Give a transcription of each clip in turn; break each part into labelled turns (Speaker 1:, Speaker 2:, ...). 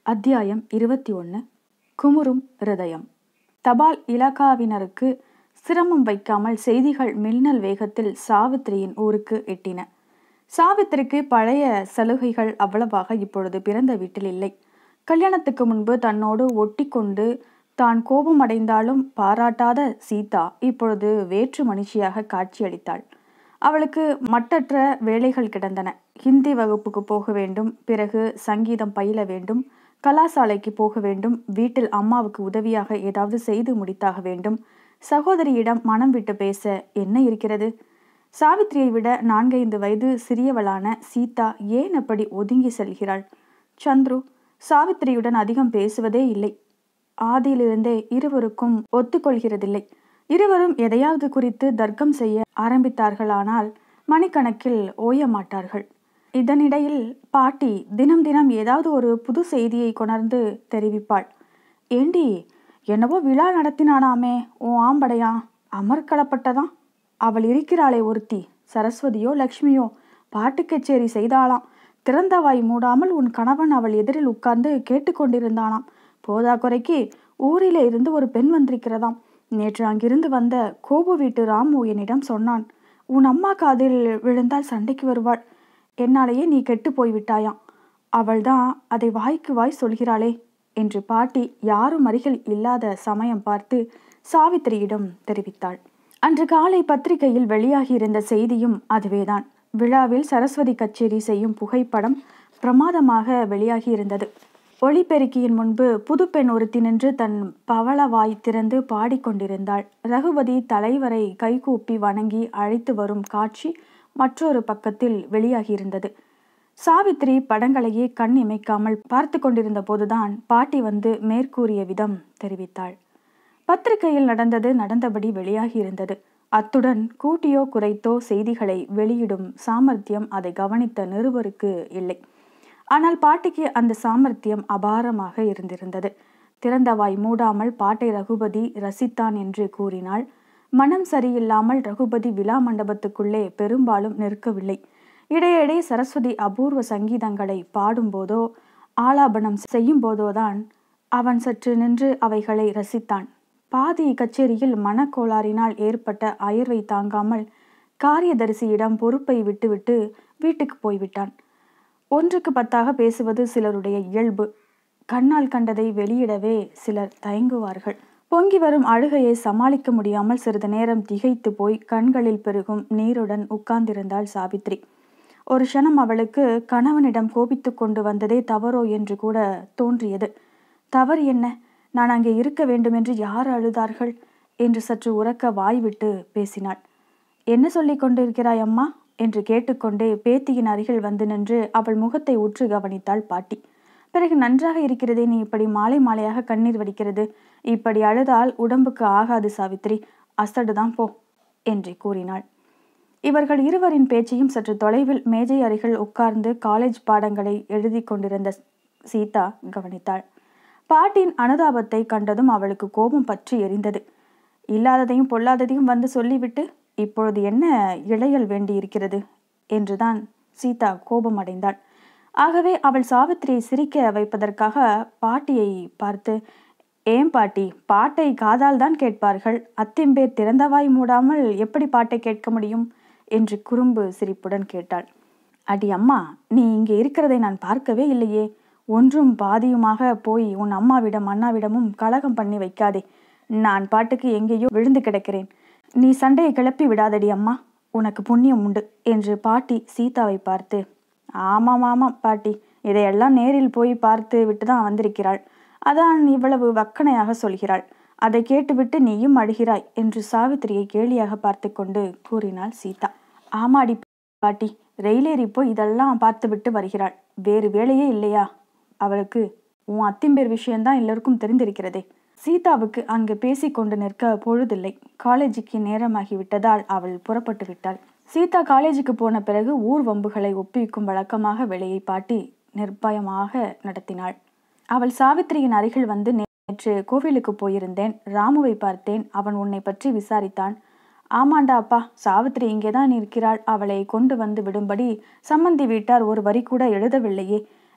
Speaker 1: அத்தியாயம் இருபத்தி ஒன்று குமுறும் ஹிருதயம் தபால் இலாக்காவினருக்கு சிரமம் வைக்காமல் செய்திகள் மின்னல் வேகத்தில் சாவித்திரியின் ஊருக்கு எட்டின சாவித்திரிக்கு பழைய சலுகைகள் அவ்வளவாக இப்பொழுது பிறந்த வீட்டில் இல்லை கல்யாணத்துக்கு முன்பு தன்னோடு ஒட்டி கொண்டு தான் கோபமடைந்தாலும் பாராட்டாத சீதா இப்பொழுது வேற்று மனுஷியாக காட்சியளித்தாள் அவளுக்கு மட்டற்ற வேலைகள் கிடந்தன ஹிந்தி வகுப்புக்கு போக வேண்டும் பிறகு சங்கீதம் பயில வேண்டும் கலாசாலைக்கு போக வேண்டும் வீட்டில் அம்மாவுக்கு உதவியாக ஏதாவது செய்து முடித்தாக வேண்டும் சகோதரியிடம் மனம் விட்டு பேச என்ன இருக்கிறது சாவித்திரியை விட நான்கைந்து வயது சிறியவளான சீதா ஏன் அப்படி ஒதுங்கி செல்கிறாள் சந்துரு சாவித்திரியுடன் அதிகம் பேசுவதே இல்லை ஆதியிலிருந்தே இருவருக்கும் ஒத்துக்கொள்கிறதில்லை இருவரும் எதையாவது குறித்து தர்க்கம் செய்ய ஆரம்பித்தார்களானால் மணிக்கணக்கில் ஓய மாட்டார்கள் இதனிடையில் பாட்டி தினம் தினம் ஏதாவது ஒரு புது செய்தியை கொணர்ந்து தெரிவிப்பாள் ஏண்டி என்னவோ விழா நடத்தினானாமே உன் ஆம்படையா அமர்க்களப்பட்டதான் அவள் இருக்கிறாளே ஒருத்தி சரஸ்வதியோ லக்ஷ்மியோ பாட்டு கச்சேரி செய்தாளாம் திறந்த வாய் மூடாமல் உன் கணவன் அவள் எதிரில் உட்கார்ந்து கேட்டுக்கொண்டிருந்தானாம் போதா குறைக்கு ஊரிலே இருந்து ஒரு பெண் வந்திருக்கிறதாம் நேற்று அங்கிருந்து வந்த கோபு வீட்டு ராமு என்னிடம் சொன்னான் உன் அம்மா காதில் விழுந்தால் சண்டைக்கு வருவாள் என்னாலேயே நீ கெட்டு போய்விட்டாயாம் அவள்தான் அதை வாய்க்கு வாய் சொல்கிறாளே என்று பாட்டி யாரும் அருகில் இல்லாத சமயம் பார்த்து சாவித்திரியிடம் தெரிவித்தாள் அன்று காலை பத்திரிகையில் வெளியாகியிருந்த செய்தியும் அதுவேதான் விழாவில் சரஸ்வதி கச்சேரி செய்யும் புகைப்படம் பிரமாதமாக வெளியாகியிருந்தது ஒளிபெருக்கியின் முன்பு புதுப்பெண் ஒருத்தி நின்று தன் பவள வாய் திறந்து பாடிக்கொண்டிருந்தாள் ரகுபதி தலைவரை கைகூப்பி வணங்கி அழைத்து வரும் காட்சி மற்றொரு பக்கத்தில் வெளியாகியிருந்தது சாவித்ரி படங்களையே கண் இமைக்காமல் பார்த்து கொண்டிருந்த போதுதான் பாட்டி வந்து மேற்கூறிய விதம் தெரிவித்தாள் பத்திரிகையில் நடந்தது நடந்தபடி வெளியாகியிருந்தது அத்துடன் கூட்டியோ குறைத்தோ செய்திகளை வெளியிடும் சாமர்த்தியம் அதை கவனித்த நிருபருக்கு இல்லை ஆனால் பாட்டிக்கு அந்த சாமர்த்தியம் அபாரமாக இருந்திருந்தது திறந்த வாய் மூடாமல் பாட்டை ரகுபதி ரசித்தான் என்று கூறினாள் மனம் சரியில்லாமல் ரகுபதி விழா மண்டபத்துக்குள்ளே பெரும்பாலும் நிற்கவில்லை இடையிடையே சரஸ்வதி அபூர்வ சங்கீதங்களை பாடும்போதோ ஆலாபனம் செய்யும் போதோதான் அவன் சற்று நின்று அவைகளை ரசித்தான் பாதி கச்சேரியில் மனக்கோளாறினால் ஏற்பட்ட அயர்வை தாங்காமல் காரியதரிசியிடம் பொறுப்பை விட்டுவிட்டு வீட்டுக்கு போய்விட்டான் ஒன்றுக்கு பத்தாக பேசுவது சிலருடைய இயல்பு கண்ணால் கண்டதை வெளியிடவே சிலர் தயங்குவார்கள் பொங்கி வரும் அழுகையை சமாளிக்க முடியாமல் சிறிது நேரம் திகைத்து போய் கண்களில் பெருகும் நீருடன் உட்கார்ந்திருந்தாள் சாவித்ரி ஒரு க்ஷணம் அவளுக்கு கணவனிடம் கோபித்து கொண்டு வந்ததே தவறோ என்று கூட தோன்றியது தவறு என்ன நான் அங்கே இருக்க வேண்டுமென்று யார் அழுதார்கள் என்று சற்று உறக்க வாய்விட்டு பேசினாள் என்ன சொல்லிக் கொண்டிருக்கிறாய் அம்மா என்று கேட்டுக்கொண்டே பேத்தியின் அருகில் வந்து நின்று அவள் முகத்தை உற்று கவனித்தாள் பாட்டி பிறகு நன்றாக இருக்கிறதே நீ இப்படி மாலை மாலையாக கண்ணீர் வடிக்கிறது இப்படி அழுதால் உடம்புக்கு ஆகாது சாவித்ரி அசடுதான் போ என்று கூறினாள் இவர்கள் இருவரின் பேச்சையும் சற்று தொலைவில் மேஜை அருகில் உட்கார்ந்து காலேஜ் பாடங்களை எழுதி கொண்டிருந்த சீதா கவனித்தாள் பாட்டின் அனுதாபத்தை கண்டதும் அவளுக்கு கோபம் பற்றி எரிந்தது இல்லாததையும் பொல்லாததையும் வந்து சொல்லிவிட்டு இப்பொழுது என்ன இளையல் வேண்டியிருக்கிறது என்றுதான் சீதா கோபம் அடைந்தாள் ஆகவே அவள் சாவித்திரியை சிரிக்க வைப்பதற்காக பாட்டியை பார்த்து ஏன் பாட்டி பாட்டை காதால் தான் கேட்பார்கள் அத்திம்பேர் திறந்தவாய் மூடாமல் எப்படி பாட்டை கேட்க முடியும் என்று குறும்பு சிரிப்புடன் கேட்டாள் அடி அம்மா நீ இங்கே இருக்கிறதை நான் பார்க்கவே இல்லையே ஒன்றும் பாதியுமாக போய் உன் அம்மாவிடம் அண்ணாவிடமும் கலகம் பண்ணி வைக்காதே நான் பாட்டுக்கு எங்கேயோ விழுந்து கிடக்கிறேன் நீ சண்டையை கிளப்பி விடாதடி அம்மா உனக்கு புண்ணியம் உண்டு என்று பாட்டி சீதாவை பார்த்து ஆமாம் ஆமாம் பாட்டி இதையெல்லாம் நேரில் போய் பார்த்து விட்டு தான் வந்திருக்கிறாள் அதான் இவ்வளவு வக்கனையாக சொல்கிறாள் அதை கேட்டுவிட்டு நீயும் அழுகிறாய் என்று சாவித்திரியை கேலியாக பார்த்து கொண்டு கூறினாள் சீதா ஆமாடி பாட்டி ரயிலேறி போய் இதெல்லாம் பார்த்துவிட்டு வருகிறாள் வேறு வேலையே இல்லையா அவளுக்கு உன் அத்திம்பேர் விஷயம்தான் எல்லோருக்கும் தெரிந்திருக்கிறதே சீதாவுக்கு அங்கு பேசிக்கொண்டு நிற்க பொழுதில்லை காலேஜுக்கு நேரமாகி விட்டதால் அவள் புறப்பட்டு விட்டாள் சீதா காலேஜுக்கு போன பிறகு ஊர் வம்புகளை ஒப்பிக்கும் வழக்கமாக வேலையை பாட்டி நிர்பயமாக நடத்தினாள் அவள் சாவித்திரியின் அருகில் வந்து நேற்று கோவிலுக்கு போயிருந்தேன் ராமுவை பார்த்தேன் அவன் உன்னை பற்றி விசாரித்தான் ஆமாண்டா அப்பா சாவித்திரி இங்கேதான் இருக்கிறாள் அவளை கொண்டு வந்து விடும்படி சம்மந்தி வீட்டார் ஒரு வரி கூட எழுதவில்லையே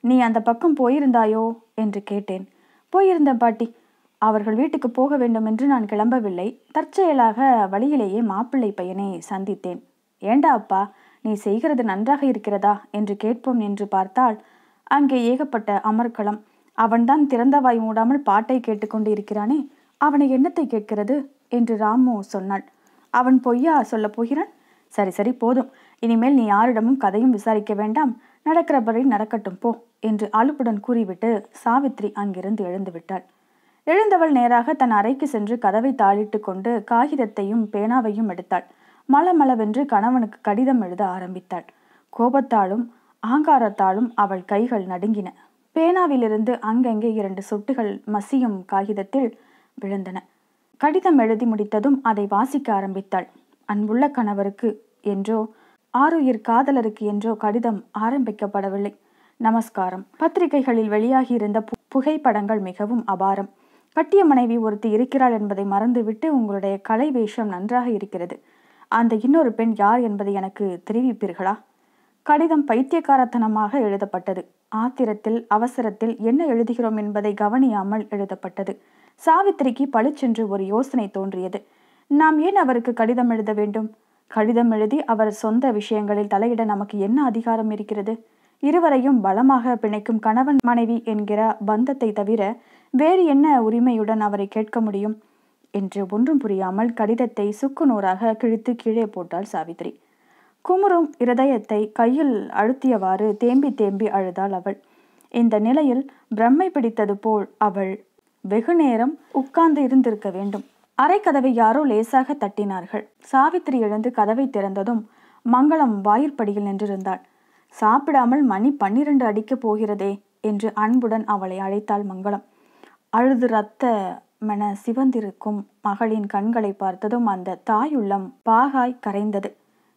Speaker 1: நீ அந்த பக்கம் போயிருந்தாயோ என்று கேட்டேன் போயிருந்தேன் பாட்டி அவர்கள் வீட்டுக்கு போக வேண்டும் என்று நான் கிளம்பவில்லை தற்செயலாக வழியிலேயே மாப்பிள்ளை பையனை சந்தித்தேன் ஏண்டா அப்பா நீ செய்கிறது நன்றாக இருக்கிறதா என்று கேட்போம் என்று பார்த்தால் அங்கே ஏகப்பட்ட அமர்க்களம் அவன்தான் திறந்த வாய் மூடாமல் பாட்டை கேட்டுக்கொண்டு இருக்கிறானே அவனை என்னத்தை கேட்கிறது என்று ராமு சொன்னாள் அவன் பொய்யா சொல்லப் போகிறான் சரி சரி போதும் இனிமேல் நீ யாரிடமும் கதையும் விசாரிக்க வேண்டாம் நடக்கிறபடி நடக்கட்டும் போ என்று அலுப்புடன் கூறிவிட்டு சாவித்ரி அங்கிருந்து எழுந்து விட்டாள் எழுந்தவள் நேராக தன் அறைக்கு சென்று கதவை தாளிட்டு கொண்டு காகிதத்தையும் பேனாவையும் எடுத்தாள் மளமளவென்று கணவனுக்கு கடிதம் எழுத ஆரம்பித்தாள் கோபத்தாலும் ஆங்காரத்தாலும் அவள் கைகள் நடுங்கின பேனாவிலிருந்து அங்கங்கே இரண்டு சொட்டுகள் மசியும் காகிதத்தில் விழுந்தன கடிதம் எழுதி முடித்ததும் அதை வாசிக்க ஆரம்பித்தாள் அன்புள்ள கணவருக்கு என்றோ ஆருயிர் காதலருக்கு என்றோ கடிதம் ஆரம்பிக்கப்படவில்லை நமஸ்காரம் பத்திரிகைகளில் வெளியாகியிருந்த பு- புகைப்படங்கள் மிகவும் அபாரம் கட்டிய மனைவி ஒருத்தி இருக்கிறாள் என்பதை மறந்துவிட்டு உங்களுடைய கலை வேஷம் நன்றாக இருக்கிறது அந்த இன்னொரு பெண் யார் என்பதை எனக்கு தெரிவிப்பீர்களா கடிதம் பைத்தியக்காரத்தனமாக எழுதப்பட்டது ஆத்திரத்தில் அவசரத்தில் என்ன எழுதுகிறோம் என்பதை கவனியாமல் எழுதப்பட்டது சாவித்திரிக்கு பளிச்சென்று ஒரு யோசனை தோன்றியது நாம் ஏன் அவருக்கு கடிதம் எழுத வேண்டும் கடிதம் எழுதி அவர் சொந்த விஷயங்களில் தலையிட நமக்கு என்ன அதிகாரம் இருக்கிறது இருவரையும் பலமாக பிணைக்கும் கணவன் மனைவி என்கிற பந்தத்தை தவிர வேறு என்ன உரிமையுடன் அவரை கேட்க முடியும் என்று ஒன்றும் புரியாமல் கடிதத்தை சுக்குநூறாக கிழித்து கீழே போட்டாள் சாவித்ரி குமுறும் இருதயத்தை கையில் அழுத்தியவாறு தேம்பி தேம்பி அழுதாள் அவள் இந்த நிலையில் பிரம்மை பிடித்தது போல் அவள் வெகு நேரம் உட்கார்ந்து இருந்திருக்க வேண்டும் அரைக்கதவை யாரோ லேசாக தட்டினார்கள் சாவித்திரி எழுந்து கதவை திறந்ததும் மங்களம் வாயிற்படியில் நின்றிருந்தாள் சாப்பிடாமல் மணி பன்னிரண்டு அடிக்கப் போகிறதே என்று அன்புடன் அவளை அழைத்தாள் மங்களம் அழுது ரத்த மென சிவந்திருக்கும் மகளின் கண்களை பார்த்ததும் அந்த தாயுள்ளம் பாகாய் கரைந்தது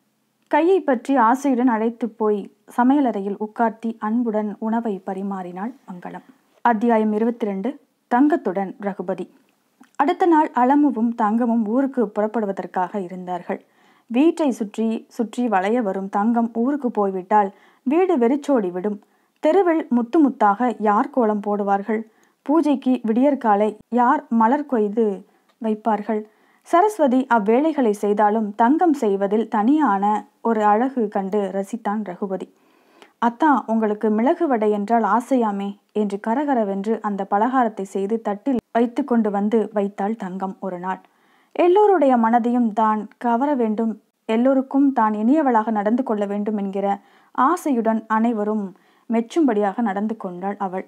Speaker 1: கையை பற்றி ஆசையுடன் அழைத்து போய் சமையலறையில் உட்கார்த்தி அன்புடன் உணவை பரிமாறினாள் மங்களம் அத்தியாயம் இருபத்தி ரெண்டு தங்கத்துடன் ரகுபதி அடுத்த நாள் அலமுவும் தங்கமும் ஊருக்கு புறப்படுவதற்காக இருந்தார்கள் வீட்டை சுற்றி சுற்றி வளைய வரும் தங்கம் ஊருக்கு போய்விட்டால் வீடு வெறிச்சோடி விடும் தெருவில் முத்து முத்தாக யார் கோலம் போடுவார்கள் பூஜைக்கு விடியற்காலை யார் மலர் கொய்து வைப்பார்கள் சரஸ்வதி அவ்வேளைகளை செய்தாலும் தங்கம் செய்வதில் தனியான ஒரு அழகு கண்டு ரசித்தான் ரகுபதி அத்தா உங்களுக்கு மிளகு வடை என்றால் ஆசையாமே என்று கரகரவென்று அந்த பலகாரத்தை செய்து தட்டில் வைத்து கொண்டு வந்து வைத்தாள் தங்கம் ஒரு நாள் எல்லோருடைய மனதையும் தான் கவர வேண்டும் எல்லோருக்கும் தான் இனியவளாக நடந்து கொள்ள வேண்டும் என்கிற ஆசையுடன் அனைவரும் மெச்சும்படியாக நடந்து கொண்டாள் அவள்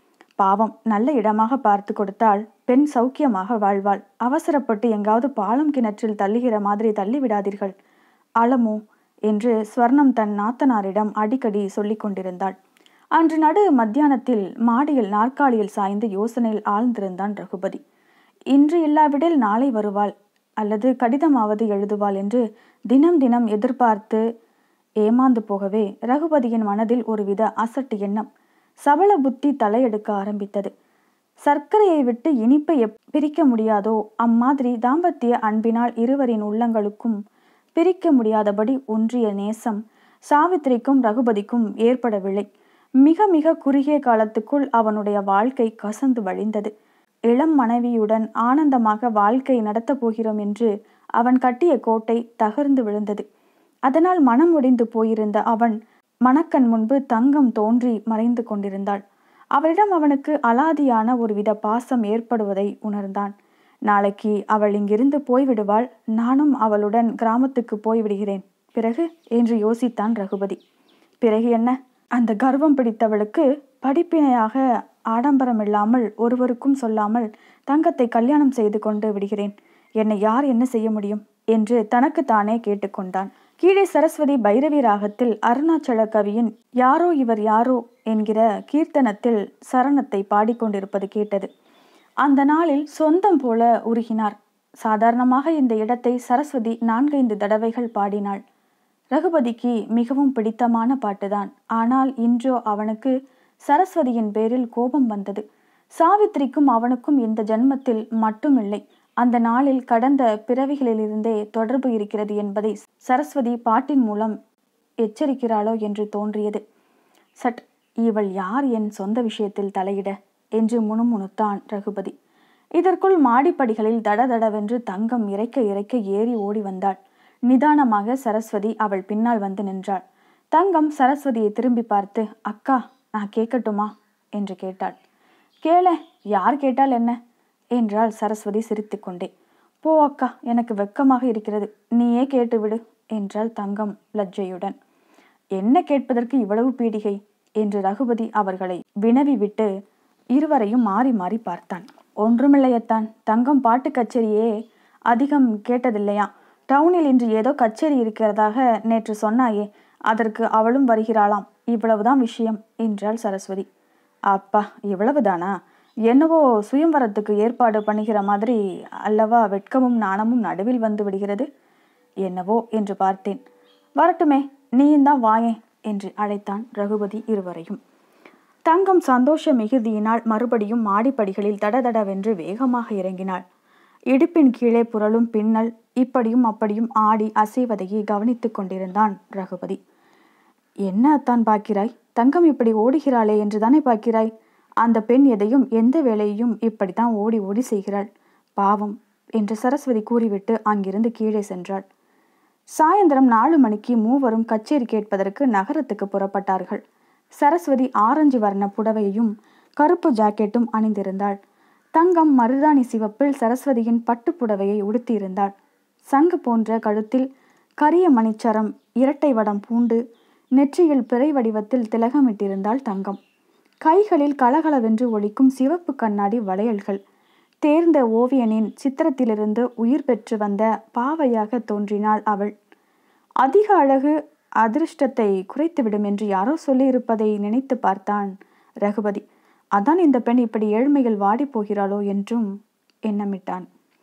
Speaker 1: பாவம் நல்ல இடமாக பார்த்து கொடுத்தால் பெண் சௌக்கியமாக வாழ்வாள் அவசரப்பட்டு எங்காவது பாலம் கிணற்றில் தள்ளுகிற மாதிரி தள்ளி விடாதீர்கள் அலமு என்று ஸ்வர்ணம் தன் நாத்தனாரிடம் அடிக்கடி சொல்லிக் கொண்டிருந்தாள் அன்று நடு மத்தியானத்தில் மாடியில் நாற்காலியில் சாய்ந்து யோசனையில் ஆழ்ந்திருந்தான் ரகுபதி இன்று இல்லாவிடில் நாளை வருவாள் அல்லது கடிதமாவது எழுதுவாள் என்று தினம் தினம் எதிர்பார்த்து ஏமாந்து போகவே ரகுபதியின் மனதில் ஒருவித அசட்டு எண்ணம் சபல புத்தி தலையெடுக்க ஆரம்பித்தது சர்க்கரையை விட்டு இனிப்பை எப் பிரிக்க முடியாதோ அம்மாதிரி தாம்பத்திய அன்பினால் இருவரின் உள்ளங்களுக்கும் பிரிக்க முடியாதபடி ஒன்றிய நேசம் சாவித்திரிக்கும் ரகுபதிக்கும் ஏற்படவில்லை மிக மிக குறுகிய காலத்துக்குள் அவனுடைய வாழ்க்கை கசந்து வழிந்தது இளம் மனைவியுடன் ஆனந்தமாக வாழ்க்கை நடத்தப் போகிறோம் என்று அவன் கட்டிய கோட்டை தகர்ந்து விழுந்தது அதனால் மனம் ஒடிந்து போயிருந்த அவன் மணக்கண் முன்பு தங்கம் தோன்றி மறைந்து கொண்டிருந்தாள் அவளிடம் அவனுக்கு அலாதியான ஒருவித பாசம் ஏற்படுவதை உணர்ந்தான் நாளைக்கு அவள் இங்கிருந்து போய்விடுவாள் நானும் அவளுடன் கிராமத்துக்கு போய்விடுகிறேன் பிறகு என்று யோசித்தான் ரகுபதி பிறகு என்ன அந்த கர்வம் பிடித்தவளுக்கு படிப்பினையாக ஆடம்பரம் இல்லாமல் ஒருவருக்கும் சொல்லாமல் தங்கத்தை கல்யாணம் செய்து கொண்டு விடுகிறேன் என்னை யார் என்ன செய்ய முடியும் என்று தனக்குத்தானே கேட்டுக்கொண்டான் கீழே சரஸ்வதி பைரவி ராகத்தில் அருணாச்சல கவியின் யாரோ இவர் யாரோ என்கிற கீர்த்தனத்தில் சரணத்தை பாடிக்கொண்டிருப்பது கேட்டது அந்த நாளில் சொந்தம் போல உருகினார் சாதாரணமாக இந்த இடத்தை சரஸ்வதி நான்கைந்து தடவைகள் பாடினாள் ரகுபதிக்கு மிகவும் பிடித்தமான பாட்டுதான் ஆனால் இன்றோ அவனுக்கு சரஸ்வதியின் பேரில் கோபம் வந்தது சாவித்திரிக்கும் அவனுக்கும் இந்த ஜென்மத்தில் மட்டுமில்லை அந்த நாளில் கடந்த பிறவிகளிலிருந்தே தொடர்பு இருக்கிறது என்பதை சரஸ்வதி பாட்டின் மூலம் எச்சரிக்கிறாளோ என்று தோன்றியது சட் இவள் யார் என் சொந்த விஷயத்தில் தலையிட என்று முணுமுணுத்தான் ரகுபதி இதற்குள் மாடிப்படிகளில் தடதடவென்று தங்கம் இறைக்க இறைக்க ஏறி ஓடி வந்தாள் நிதானமாக சரஸ்வதி அவள் பின்னால் வந்து நின்றாள் தங்கம் சரஸ்வதியை திரும்பி பார்த்து அக்கா நான் கேட்கட்டுமா என்று கேட்டாள் கேள யார் கேட்டால் என்ன என்றாள் சரஸ்வதி சிரித்துக்கொண்டே போ அக்கா எனக்கு வெக்கமாக இருக்கிறது நீயே கேட்டுவிடு என்றாள் தங்கம் லஜ்ஜையுடன் என்ன கேட்பதற்கு இவ்வளவு பீடிகை என்று ரகுபதி அவர்களை வினவி விட்டு இருவரையும் மாறி மாறி பார்த்தான் ஒன்றுமில்லையத்தான் தங்கம் பாட்டு கச்சேரியே அதிகம் கேட்டதில்லையா டவுனில் இன்று ஏதோ கச்சேரி இருக்கிறதாக நேற்று சொன்னாயே அதற்கு அவளும் வருகிறாளாம் இவ்வளவுதான் விஷயம் என்றாள் சரஸ்வதி அப்பா இவ்வளவுதானா என்னவோ சுயம்வரத்துக்கு ஏற்பாடு பண்ணுகிற மாதிரி அல்லவா வெட்கமும் நாணமும் நடுவில் வந்து விடுகிறது என்னவோ என்று பார்த்தேன் வரட்டுமே நீயும் தான் வாயேன் என்று அழைத்தான் ரகுபதி இருவரையும் தங்கம் சந்தோஷ மிகுதியினால் மறுபடியும் மாடிப்படிகளில் தடதடவென்று வேகமாக இறங்கினாள் இடுப்பின் கீழே புரளும் பின்னல் இப்படியும் அப்படியும் ஆடி அசைவதையே கவனித்துக் கொண்டிருந்தான் ரகுபதி என்ன அத்தான் பார்க்கிறாய் தங்கம் இப்படி ஓடுகிறாளே என்று தானே பார்க்கிறாய் அந்த பெண் எதையும் எந்த வேலையையும் இப்படித்தான் ஓடி ஓடி செய்கிறாள் பாவம் என்று சரஸ்வதி கூறிவிட்டு அங்கிருந்து கீழே சென்றாள் சாயந்தரம் நாலு மணிக்கு மூவரும் கச்சேரி கேட்பதற்கு நகரத்துக்கு புறப்பட்டார்கள் சரஸ்வதி ஆரஞ்சு வர்ண புடவையும் கருப்பு ஜாக்கெட்டும் அணிந்திருந்தாள் தங்கம் மருதாணி சிவப்பில் சரஸ்வதியின் பட்டு புடவையை உடுத்தியிருந்தாள் சங்கு போன்ற கழுத்தில் கரிய மணிச்சரம் இரட்டை வடம் பூண்டு நெற்றியில் பிறை வடிவத்தில் திலகமிட்டிருந்தாள் தங்கம் கைகளில் கலகலவென்று ஒலிக்கும் சிவப்பு கண்ணாடி வளையல்கள் தேர்ந்த ஓவியனின் சித்திரத்திலிருந்து உயிர் பெற்று வந்த பாவையாக தோன்றினாள் அவள் அதிக அழகு அதிர்ஷ்டத்தை குறைத்துவிடும் என்று யாரோ சொல்லியிருப்பதை நினைத்து பார்த்தான் ரகுபதி அதான் இந்த பெண் இப்படி ஏழ்மையில் வாடி போகிறாளோ என்றும் எண்ணமிட்டான்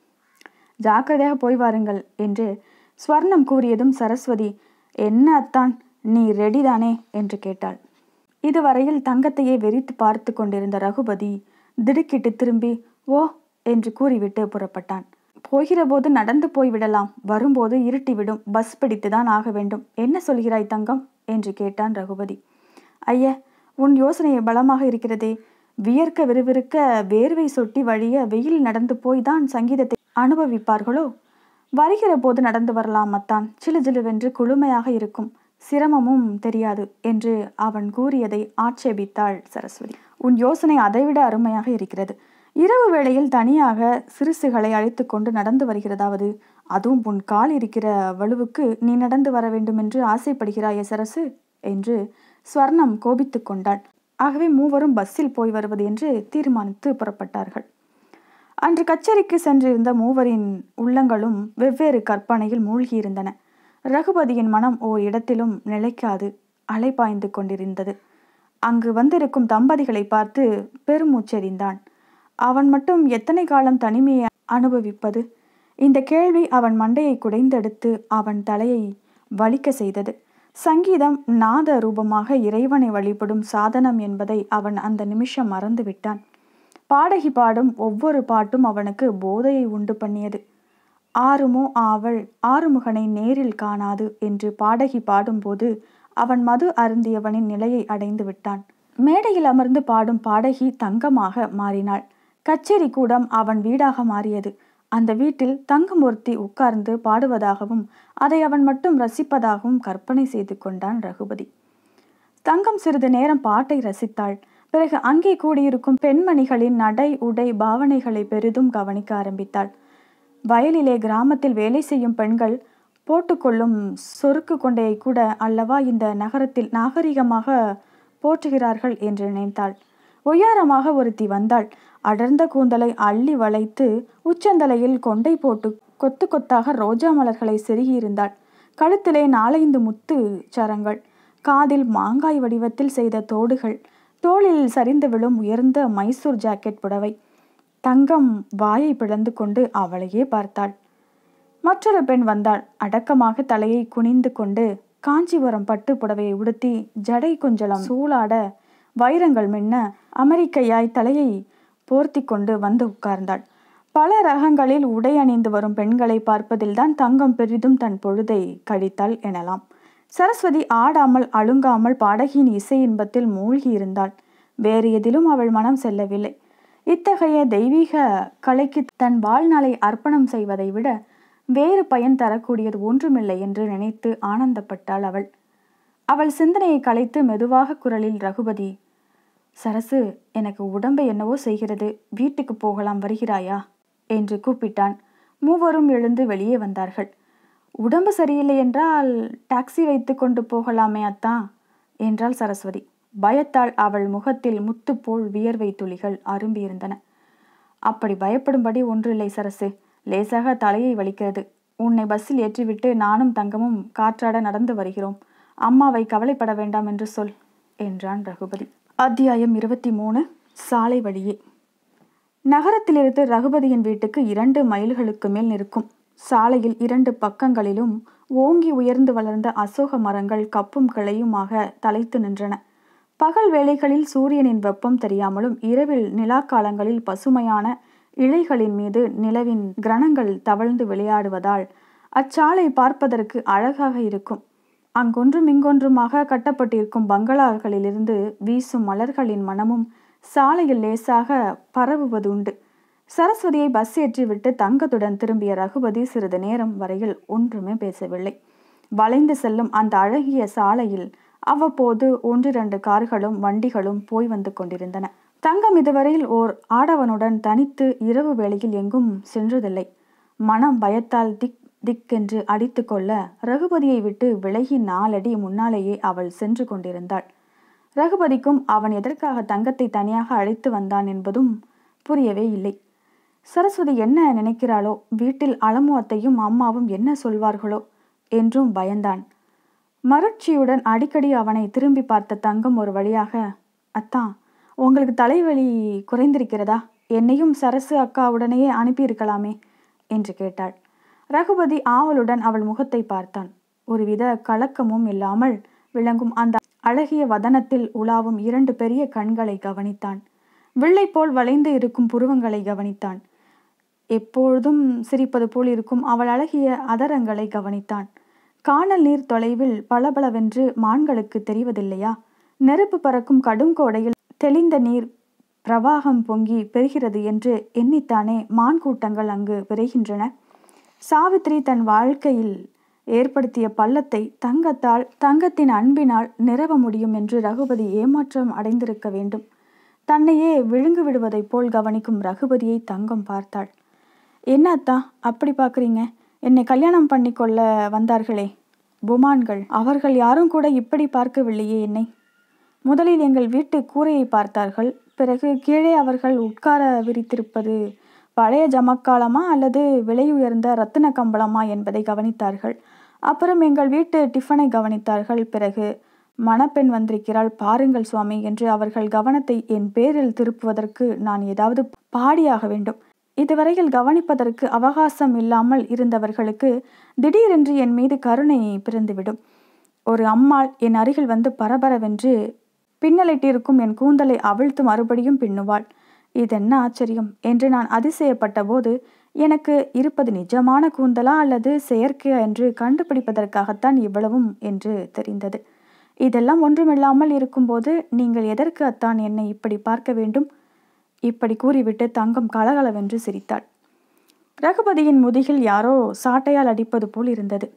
Speaker 1: ஜாக்கிரதையாக போய் வாருங்கள் என்று ஸ்வர்ணம் கூறியதும் சரஸ்வதி என்ன அத்தான் நீ ரெடி தானே என்று கேட்டாள் இதுவரையில் தங்கத்தையே வெறித்து பார்த்து கொண்டிருந்த ரகுபதி திடுக்கிட்டு திரும்பி ஓ என்று கூறிவிட்டு புறப்பட்டான் போகிற போது நடந்து போய்விடலாம் வரும்போது இருட்டிவிடும் பஸ் பிடித்துதான் ஆக வேண்டும் என்ன சொல்கிறாய் தங்கம் என்று கேட்டான் ரகுபதி ஐய உன் யோசனை பலமாக இருக்கிறதே வியர்க்க விறுவிறுக்க வேர்வை சொட்டி வழிய வெயில் நடந்து போய் தான் சங்கீதத்தை அனுபவிப்பார்களோ வருகிற போது நடந்து வரலாம் அத்தான் சிலு சிலுவென்று குளுமையாக இருக்கும் சிரமமும் தெரியாது என்று அவன் கூறியதை ஆட்சேபித்தாள் சரஸ்வதி உன் யோசனை அதைவிட அருமையாக இருக்கிறது இரவு வேளையில் தனியாக சிறுசுகளை அழைத்து கொண்டு நடந்து வருகிறதாவது அதுவும் உன் கால் இருக்கிற வலுவுக்கு நீ நடந்து வர வேண்டும் என்று ஆசைப்படுகிறாயே சரசு என்று ஸ்வர்ணம் கோபித்து கொண்டாள் ஆகவே மூவரும் பஸ்ஸில் போய் வருவது என்று தீர்மானித்து புறப்பட்டார்கள் அன்று கச்சேரிக்கு சென்றிருந்த மூவரின் உள்ளங்களும் வெவ்வேறு கற்பனையில் மூழ்கியிருந்தன ரகுபதியின் மனம் ஓர் இடத்திலும் நிலைக்காது அலைபாய்ந்து கொண்டிருந்தது அங்கு வந்திருக்கும் தம்பதிகளை பார்த்து பெருமூச்செறிந்தான் அவன் மட்டும் எத்தனை காலம் தனிமையை அனுபவிப்பது இந்த கேள்வி அவன் மண்டையை குடைந்தெடுத்து அவன் தலையை வலிக்க செய்தது சங்கீதம் நாத ரூபமாக இறைவனை வழிபடும் சாதனம் என்பதை அவன் அந்த நிமிஷம் மறந்து விட்டான் பாடகி பாடும் ஒவ்வொரு பாட்டும் அவனுக்கு போதையை உண்டு பண்ணியது ஆறுமோ ஆவள் ஆறுமுகனை நேரில் காணாது என்று பாடகி பாடும்போது அவன் மது அருந்தியவனின் நிலையை அடைந்து விட்டான் மேடையில் அமர்ந்து பாடும் பாடகி தங்கமாக மாறினாள் கச்சேரி கூடம் அவன் வீடாக மாறியது அந்த வீட்டில் தங்கமூர்த்தி உட்கார்ந்து பாடுவதாகவும் அதை அவன் மட்டும் ரசிப்பதாகவும் கற்பனை செய்து கொண்டான் ரகுபதி தங்கம் சிறிது நேரம் பாட்டை ரசித்தாள் பிறகு அங்கே கூடியிருக்கும் பெண்மணிகளின் நடை உடை பாவனைகளை பெரிதும் கவனிக்க ஆரம்பித்தாள் வயலிலே கிராமத்தில் வேலை செய்யும் பெண்கள் போட்டுக்கொள்ளும் சொருக்கு கொண்டையை கூட அல்லவா இந்த நகரத்தில் நாகரிகமாக போற்றுகிறார்கள் என்று நினைத்தாள் ஒய்யாரமாக ஒருத்தி வந்தாள் அடர்ந்த கூந்தலை அள்ளி வளைத்து உச்சந்தலையில் கொண்டை போட்டு கொத்து கொத்தாக ரோஜா மலர்களை செருகியிருந்தாள் கழுத்திலே நாலைந்து முத்து சரங்கள் காதில் மாங்காய் வடிவத்தில் செய்த தோடுகள் தோளில் சரிந்து விழும் உயர்ந்த மைசூர் ஜாக்கெட் புடவை தங்கம் வாயை பிளந்து கொண்டு அவளையே பார்த்தாள் மற்றொரு பெண் வந்தாள் அடக்கமாக தலையை குனிந்து கொண்டு காஞ்சிபுரம் பட்டு புடவையை உடுத்தி ஜடை குஞ்சலம் சூளாட வைரங்கள் மின்ன அமெரிக்கையாய் தலையை போர்த்தி கொண்டு வந்து உட்கார்ந்தாள் பல ரகங்களில் உடை அணிந்து வரும் பெண்களை பார்ப்பதில்தான் தங்கம் பெரிதும் தன் பொழுதை கழித்தாள் எனலாம் சரஸ்வதி ஆடாமல் அழுங்காமல் பாடகியின் இசை இன்பத்தில் மூழ்கி இருந்தாள் வேறு எதிலும் அவள் மனம் செல்லவில்லை இத்தகைய தெய்வீக கலைக்கு தன் வாழ்நாளை அர்ப்பணம் செய்வதை விட வேறு பயன் தரக்கூடியது ஒன்றுமில்லை என்று நினைத்து ஆனந்தப்பட்டாள் அவள் அவள் சிந்தனையை கலைத்து மெதுவாக குரலில் ரகுபதி சரசு எனக்கு உடம்பை என்னவோ செய்கிறது வீட்டுக்கு போகலாம் வருகிறாயா என்று கூப்பிட்டான் மூவரும் எழுந்து வெளியே வந்தார்கள் உடம்பு சரியில்லை என்றால் டாக்ஸி வைத்து கொண்டு போகலாமே அத்தான் என்றாள் சரஸ்வதி பயத்தால் அவள் முகத்தில் முத்து போல் வியர்வை துளிகள் அரும்பியிருந்தன அப்படி பயப்படும்படி ஒன்றில்லை சரசு லேசாக தலையை வலிக்கிறது உன்னை பஸ்ஸில் ஏற்றிவிட்டு நானும் தங்கமும் காற்றாட நடந்து வருகிறோம் அம்மாவை கவலைப்பட வேண்டாம் என்று சொல் என்றான் ரகுபதி அத்தியாயம் இருபத்தி மூணு சாலை வழியே நகரத்திலிருந்து ரகுபதியின் வீட்டுக்கு இரண்டு மைல்களுக்கு மேல் நிற்கும் சாலையில் இரண்டு பக்கங்களிலும் ஓங்கி உயர்ந்து வளர்ந்த அசோக மரங்கள் கப்பும் கிளையுமாக தலைத்து நின்றன பகல் வேளைகளில் சூரியனின் வெப்பம் தெரியாமலும் இரவில் நிலாக்காலங்களில் பசுமையான இலைகளின் மீது நிலவின் கிரணங்கள் தவழ்ந்து விளையாடுவதால் அச்சாலை பார்ப்பதற்கு அழகாக இருக்கும் அங்கொன்றும் இங்கொன்றுமாக கட்டப்பட்டிருக்கும் பங்களாக்களிலிருந்து வீசும் மலர்களின் மனமும் சாலையில் லேசாக பரவுவதுண்டு சரஸ்வதியை பஸ் ஏற்றிவிட்டு தங்கத்துடன் திரும்பிய ரகுபதி சிறிது நேரம் வரையில் ஒன்றுமே பேசவில்லை வளைந்து செல்லும் அந்த அழகிய சாலையில் அவ்வப்போது ஒன்றிரண்டு கார்களும் வண்டிகளும் போய் வந்து கொண்டிருந்தன தங்கம் இதுவரையில் ஓர் ஆடவனுடன் தனித்து இரவு வேளையில் எங்கும் சென்றதில்லை மனம் பயத்தால் திக் திக்கென்று அடித்து கொள்ள ரகுபதியை விட்டு விலகி நாலடி முன்னாலேயே அவள் சென்று கொண்டிருந்தாள் ரகுபதிக்கும் அவன் எதற்காக தங்கத்தை தனியாக அழைத்து வந்தான் என்பதும் புரியவே இல்லை சரஸ்வதி என்ன நினைக்கிறாளோ வீட்டில் அலமு அத்தையும் அம்மாவும் என்ன சொல்வார்களோ என்றும் பயந்தான் மருட்சியுடன் அடிக்கடி அவனை திரும்பி பார்த்த தங்கம் ஒரு வழியாக அத்தா உங்களுக்கு தலைவலி குறைந்திருக்கிறதா என்னையும் சரசு அக்காவுடனேயே அனுப்பியிருக்கலாமே என்று கேட்டாள் ரகுபதி ஆவலுடன் அவள் முகத்தை பார்த்தான் ஒருவித கலக்கமும் இல்லாமல் விளங்கும் அந்த அழகிய வதனத்தில் உலாவும் இரண்டு பெரிய கண்களை கவனித்தான் வெள்ளை போல் வளைந்து இருக்கும் புருவங்களை கவனித்தான் எப்பொழுதும் சிரிப்பது போல் இருக்கும் அவள் அழகிய அதரங்களை கவனித்தான் காணல் நீர் தொலைவில் பளபளவென்று மான்களுக்கு தெரிவதில்லையா நெருப்பு பறக்கும் கடும் கோடையில் தெளிந்த நீர் பிரவாகம் பொங்கி பெறுகிறது என்று எண்ணித்தானே மான் கூட்டங்கள் அங்கு விரைகின்றன சாவித்ரி தன் வாழ்க்கையில் ஏற்படுத்திய பள்ளத்தை தங்கத்தால் தங்கத்தின் அன்பினால் நிரவ முடியும் என்று ரகுபதி ஏமாற்றம் அடைந்திருக்க வேண்டும் தன்னையே விழுங்கு விடுவதைப் போல் கவனிக்கும் ரகுபதியை தங்கம் பார்த்தாள் என்ன அத்தா அப்படி பார்க்குறீங்க என்னை கல்யாணம் பண்ணி கொள்ள வந்தார்களே புமான்கள் அவர்கள் யாரும் கூட இப்படி பார்க்கவில்லையே என்னை முதலில் எங்கள் வீட்டு கூரையை பார்த்தார்கள் பிறகு கீழே அவர்கள் உட்கார விரித்திருப்பது பழைய ஜமக்காலமா அல்லது விலை உயர்ந்த ரத்தின கம்பளமா என்பதை கவனித்தார்கள் அப்புறம் எங்கள் வீட்டு டிஃபனை கவனித்தார்கள் பிறகு மணப்பெண் வந்திருக்கிறாள் பாருங்கள் சுவாமி என்று அவர்கள் கவனத்தை என் பேரில் திருப்புவதற்கு நான் ஏதாவது பாடியாக வேண்டும் இதுவரையில் கவனிப்பதற்கு அவகாசம் இல்லாமல் இருந்தவர்களுக்கு திடீரென்று என் மீது கருணை பிறந்துவிடும் ஒரு அம்மாள் என் அருகில் வந்து பரபரவென்று பின்னலிட்டிருக்கும் என் கூந்தலை அவிழ்த்து மறுபடியும் பின்னுவாள் இதென்ன ஆச்சரியம் என்று நான் அதிசயப்பட்ட போது எனக்கு இருப்பது நிஜமான கூந்தலா அல்லது செயற்கையா என்று கண்டுபிடிப்பதற்காகத்தான் இவ்வளவும் என்று தெரிந்தது இதெல்லாம் ஒன்றுமில்லாமல் இருக்கும்போது நீங்கள் எதற்கு அத்தான் என்னை இப்படி பார்க்க வேண்டும் இப்படி கூறிவிட்டு தங்கம் கலகலவென்று சிரித்தாள் ரகுபதியின் முதுகில் யாரோ சாட்டையால் அடிப்பது போல் இருந்தது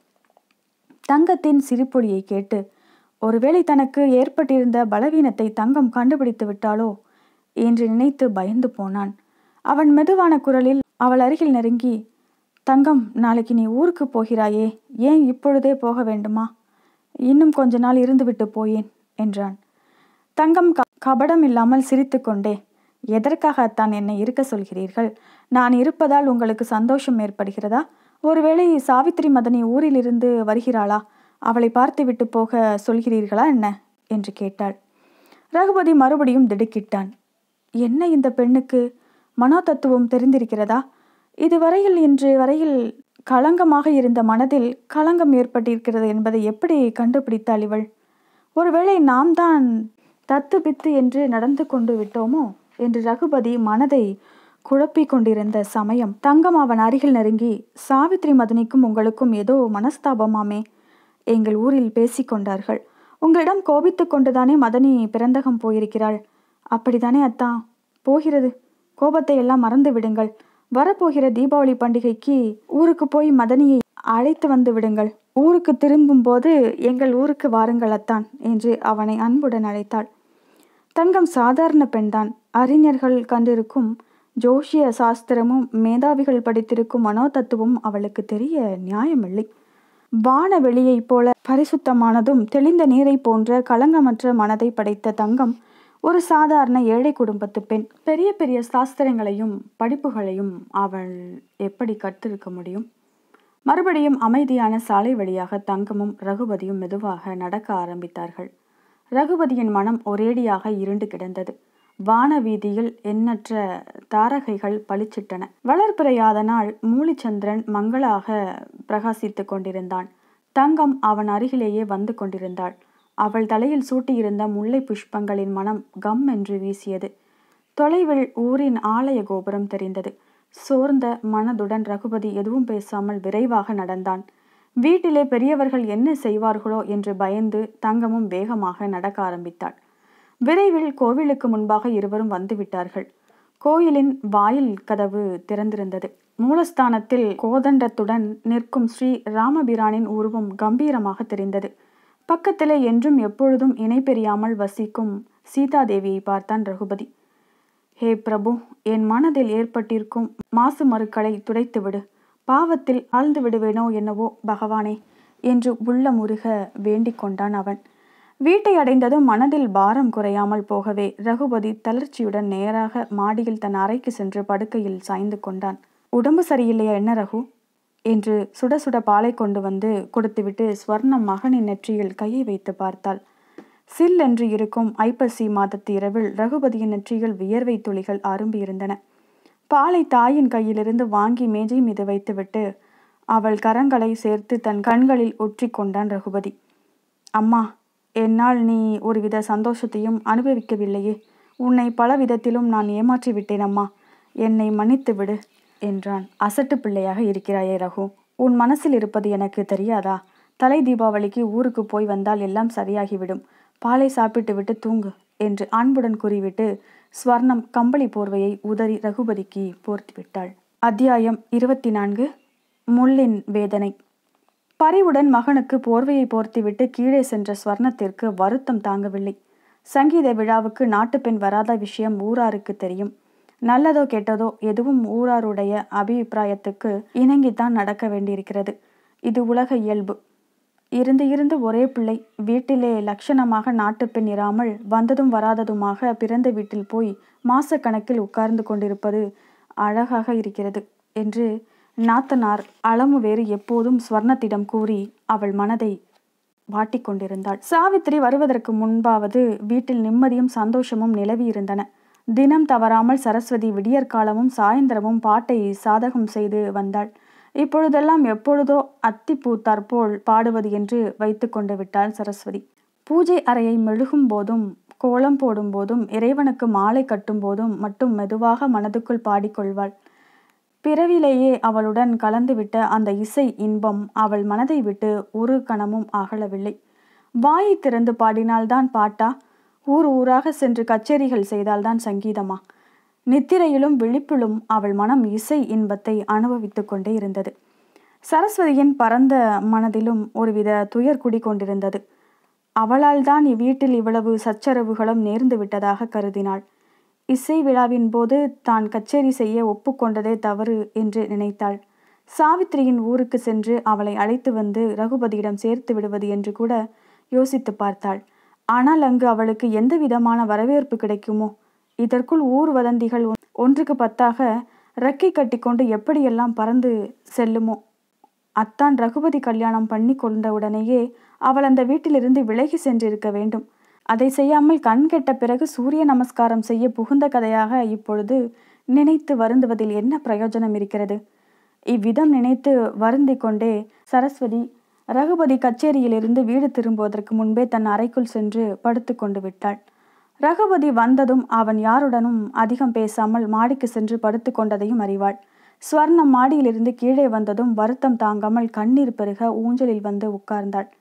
Speaker 1: தங்கத்தின் சிரிப்பொலியை கேட்டு ஒருவேளை தனக்கு ஏற்பட்டிருந்த பலவீனத்தை தங்கம் கண்டுபிடித்து விட்டாளோ என்று நினைத்து பயந்து போனான் அவன் மெதுவான குரலில் அவள் அருகில் நெருங்கி தங்கம் நாளைக்கு நீ ஊருக்கு போகிறாயே ஏன் இப்பொழுதே போக வேண்டுமா இன்னும் கொஞ்ச நாள் இருந்துவிட்டு போயேன் என்றான் தங்கம் க கபடம் இல்லாமல் சிரித்துக்கொண்டே எதற்காகத்தான் என்னை இருக்க சொல்கிறீர்கள் நான் இருப்பதால் உங்களுக்கு சந்தோஷம் ஏற்படுகிறதா ஒருவேளை சாவித்திரி மதனி ஊரிலிருந்து வருகிறாளா அவளை பார்த்துவிட்டு போக சொல்கிறீர்களா என்ன என்று கேட்டாள் ரகுபதி மறுபடியும் திடுக்கிட்டான் என்ன இந்த பெண்ணுக்கு மனோ தத்துவம் தெரிந்திருக்கிறதா இதுவரையில் இன்று வரையில் களங்கமாக இருந்த மனதில் களங்கம் ஏற்பட்டிருக்கிறது என்பதை எப்படி கண்டுபிடித்தாள் இவள் ஒருவேளை நாம் தான் தத்து பித்து என்று நடந்து கொண்டு விட்டோமோ என்று ரகுபதி மனதை குழப்பிக் கொண்டிருந்த சமயம் தங்கம் அவன் அருகில் நெருங்கி சாவித்ரி மதனிக்கும் உங்களுக்கும் ஏதோ மனஸ்தாபமாமே எங்கள் ஊரில் பேசிக்கொண்டார்கள் உங்களிடம் கோபித்து கொண்டுதானே மதனி பிறந்தகம் போயிருக்கிறாள் அப்படித்தானே அத்தா போகிறது கோபத்தை எல்லாம் மறந்து விடுங்கள் வரப்போகிற தீபாவளி பண்டிகைக்கு ஊருக்கு போய் மதனியை அழைத்து வந்து விடுங்கள் ஊருக்கு திரும்பும் போது எங்கள் ஊருக்கு வாருங்கள் அத்தான் என்று அவனை அன்புடன் அழைத்தாள் தங்கம் சாதாரண பெண்தான் அறிஞர்கள் கண்டிருக்கும் ஜோஷிய சாஸ்திரமும் மேதாவிகள் படித்திருக்கும் மனோதத்துவமும் அவளுக்கு தெரிய நியாயமில்லை வான வெளியைப் போல பரிசுத்தமானதும் தெளிந்த நீரை போன்ற களங்கமற்ற மனதை படைத்த தங்கம் ஒரு சாதாரண ஏழை குடும்பத்து பெண் பெரிய பெரிய சாஸ்திரங்களையும் படிப்புகளையும் அவள் எப்படி கற்றிருக்க முடியும் மறுபடியும் அமைதியான சாலை வழியாக தங்கமும் ரகுபதியும் மெதுவாக நடக்க ஆரம்பித்தார்கள் ரகுபதியின் மனம் ஒரேடியாக இருண்டு கிடந்தது வான வீதியில் எண்ணற்ற தாரகைகள் பளிச்சிட்டன வளர்பிறையாத நாள் மூலிச்சந்திரன் மங்களாக பிரகாசித்துக் கொண்டிருந்தான் தங்கம் அவன் அருகிலேயே வந்து கொண்டிருந்தாள் அவள் தலையில் சூட்டியிருந்த முல்லை புஷ்பங்களின் மனம் கம் என்று வீசியது தொலைவில் ஊரின் ஆலய கோபுரம் தெரிந்தது சோர்ந்த மனதுடன் ரகுபதி எதுவும் பேசாமல் விரைவாக நடந்தான் வீட்டிலே பெரியவர்கள் என்ன செய்வார்களோ என்று பயந்து தங்கமும் வேகமாக நடக்க ஆரம்பித்தாள் விரைவில் கோவிலுக்கு முன்பாக இருவரும் வந்துவிட்டார்கள் கோயிலின் வாயில் கதவு திறந்திருந்தது மூலஸ்தானத்தில் கோதண்டத்துடன் நிற்கும் ஸ்ரீ ராமபிரானின் உருவம் கம்பீரமாக தெரிந்தது பக்கத்திலே என்றும் எப்பொழுதும் இணை பெரியாமல் வசிக்கும் சீதாதேவியை பார்த்தான் ரகுபதி ஹே பிரபு என் மனதில் ஏற்பட்டிருக்கும் மாசு மறுக்களை துடைத்துவிடு பாவத்தில் ஆழ்ந்து விடுவேனோ என்னவோ பகவானே என்று உள்ளமுருக வேண்டிக் கொண்டான் அவன் வீட்டை அடைந்ததும் மனதில் பாரம் குறையாமல் போகவே ரகுபதி தளர்ச்சியுடன் நேராக மாடியில் தன் அறைக்கு சென்று படுக்கையில் சாய்ந்து கொண்டான் உடம்பு சரியில்லையா என்ன ரகு என்று சுட சுட பாலை கொண்டு வந்து கொடுத்துவிட்டு ஸ்வர்ணம் மகனின் நெற்றியில் கையை வைத்து பார்த்தாள் சில் என்று இருக்கும் ஐப்பசி மாதத்து இரவில் ரகுபதியின் நெற்றியில் வியர்வை துளிகள் அரும்பியிருந்தன பாலை தாயின் கையிலிருந்து வாங்கி மேஜை மீது வைத்துவிட்டு அவள் கரங்களை சேர்த்து தன் கண்களில் ஒற்றி கொண்டான் ரகுபதி அம்மா என்னால் நீ ஒருவித சந்தோஷத்தையும் அனுபவிக்கவில்லையே உன்னை பல விதத்திலும் நான் ஏமாற்றி விட்டேன் அம்மா என்னை மன்னித்து விடு என்றான் அசட்டு பிள்ளையாக இருக்கிறாயே ரகு உன் மனசில் இருப்பது எனக்கு தெரியாதா தலை தீபாவளிக்கு ஊருக்கு போய் வந்தால் எல்லாம் சரியாகிவிடும் பாலை சாப்பிட்டு விட்டு தூங்கு என்று அன்புடன் கூறிவிட்டு ஸ்வர்ணம் கம்பளி போர்வையை உதறி ரகுபதிக்கு போர்த்தி விட்டாள் அத்தியாயம் இருபத்தி நான்கு முள்ளின் வேதனை பரிவுடன் மகனுக்கு போர்வையை போர்த்திவிட்டு கீழே சென்ற ஸ்வர்ணத்திற்கு வருத்தம் தாங்கவில்லை சங்கீத விழாவுக்கு நாட்டுப்பெண் வராத விஷயம் ஊராருக்கு தெரியும் நல்லதோ கெட்டதோ எதுவும் ஊராருடைய அபிப்பிராயத்துக்கு இணங்கித்தான் நடக்க வேண்டியிருக்கிறது இது உலக இயல்பு இருந்து இருந்து ஒரே பிள்ளை வீட்டிலே லட்சணமாக நாட்டுப்பெண் இராமல் வந்ததும் வராததுமாக பிறந்த வீட்டில் போய் மாசக்கணக்கில் உட்கார்ந்து கொண்டிருப்பது அழகாக இருக்கிறது என்று நாத்தனார் அளமு வேறு எப்போதும் ஸ்வர்ணத்திடம் கூறி அவள் மனதை வாட்டிக் கொண்டிருந்தாள் சாவித்திரி வருவதற்கு முன்பாவது வீட்டில் நிம்மதியும் சந்தோஷமும் நிலவி இருந்தன தினம் தவறாமல் சரஸ்வதி விடியற்காலமும் சாயந்தரமும் பாட்டை சாதகம் செய்து வந்தாள் இப்பொழுதெல்லாம் எப்பொழுதோ அத்தி பூத்தாற்போல் பாடுவது என்று வைத்து கொண்டு விட்டாள் சரஸ்வதி பூஜை அறையை மெழுகும் போதும் கோலம் போடும் போதும் இறைவனுக்கு மாலை கட்டும் போதும் மட்டும் மெதுவாக மனதுக்குள் பாடிக்கொள்வாள் பிறவிலேயே அவளுடன் கலந்துவிட்ட அந்த இசை இன்பம் அவள் மனதை விட்டு ஒரு கணமும் அகலவில்லை வாயை திறந்து பாடினால்தான் பாட்டா ஊர் ஊராக சென்று கச்சேரிகள் செய்தால்தான் சங்கீதமா நித்திரையிலும் விழிப்பிலும் அவள் மனம் இசை இன்பத்தை அனுபவித்து கொண்டே இருந்தது சரஸ்வதியின் பரந்த மனதிலும் ஒருவித துயர் குடிகொண்டிருந்தது அவளால் தான் இவ்வீட்டில் இவ்வளவு சச்சரவுகளும் நேர்ந்து விட்டதாக கருதினாள் இசை விழாவின் போது தான் கச்சேரி செய்ய ஒப்புக்கொண்டதே தவறு என்று நினைத்தாள் சாவித்திரியின் ஊருக்கு சென்று அவளை அழைத்து வந்து ரகுபதியிடம் சேர்த்து விடுவது என்று கூட யோசித்து பார்த்தாள் ஆனால் அங்கு அவளுக்கு எந்த விதமான வரவேற்பு கிடைக்குமோ இதற்குள் ஊர் வதந்திகள் ஒன்றுக்கு பத்தாக ரெக்கை கட்டிக்கொண்டு எப்படியெல்லாம் பறந்து செல்லுமோ அத்தான் ரகுபதி கல்யாணம் பண்ணி கொண்ட உடனேயே அவள் அந்த வீட்டிலிருந்து விலகி சென்றிருக்க வேண்டும் அதை செய்யாமல் கண் கெட்ட பிறகு சூரிய நமஸ்காரம் செய்ய புகுந்த கதையாக இப்பொழுது நினைத்து வருந்துவதில் என்ன பிரயோஜனம் இருக்கிறது இவ்விதம் நினைத்து வருந்தி கொண்டே சரஸ்வதி ரகுபதி கச்சேரியிலிருந்து வீடு திரும்புவதற்கு முன்பே தன் அறைக்குள் சென்று படுத்து கொண்டு விட்டாள் ரகுபதி வந்ததும் அவன் யாருடனும் அதிகம் பேசாமல் மாடிக்கு சென்று படுத்து கொண்டதையும் அறிவாள் ஸ்வர்ணம் மாடியிலிருந்து கீழே வந்ததும் வருத்தம் தாங்காமல் கண்ணீர் பெருக ஊஞ்சலில் வந்து உட்கார்ந்தாள்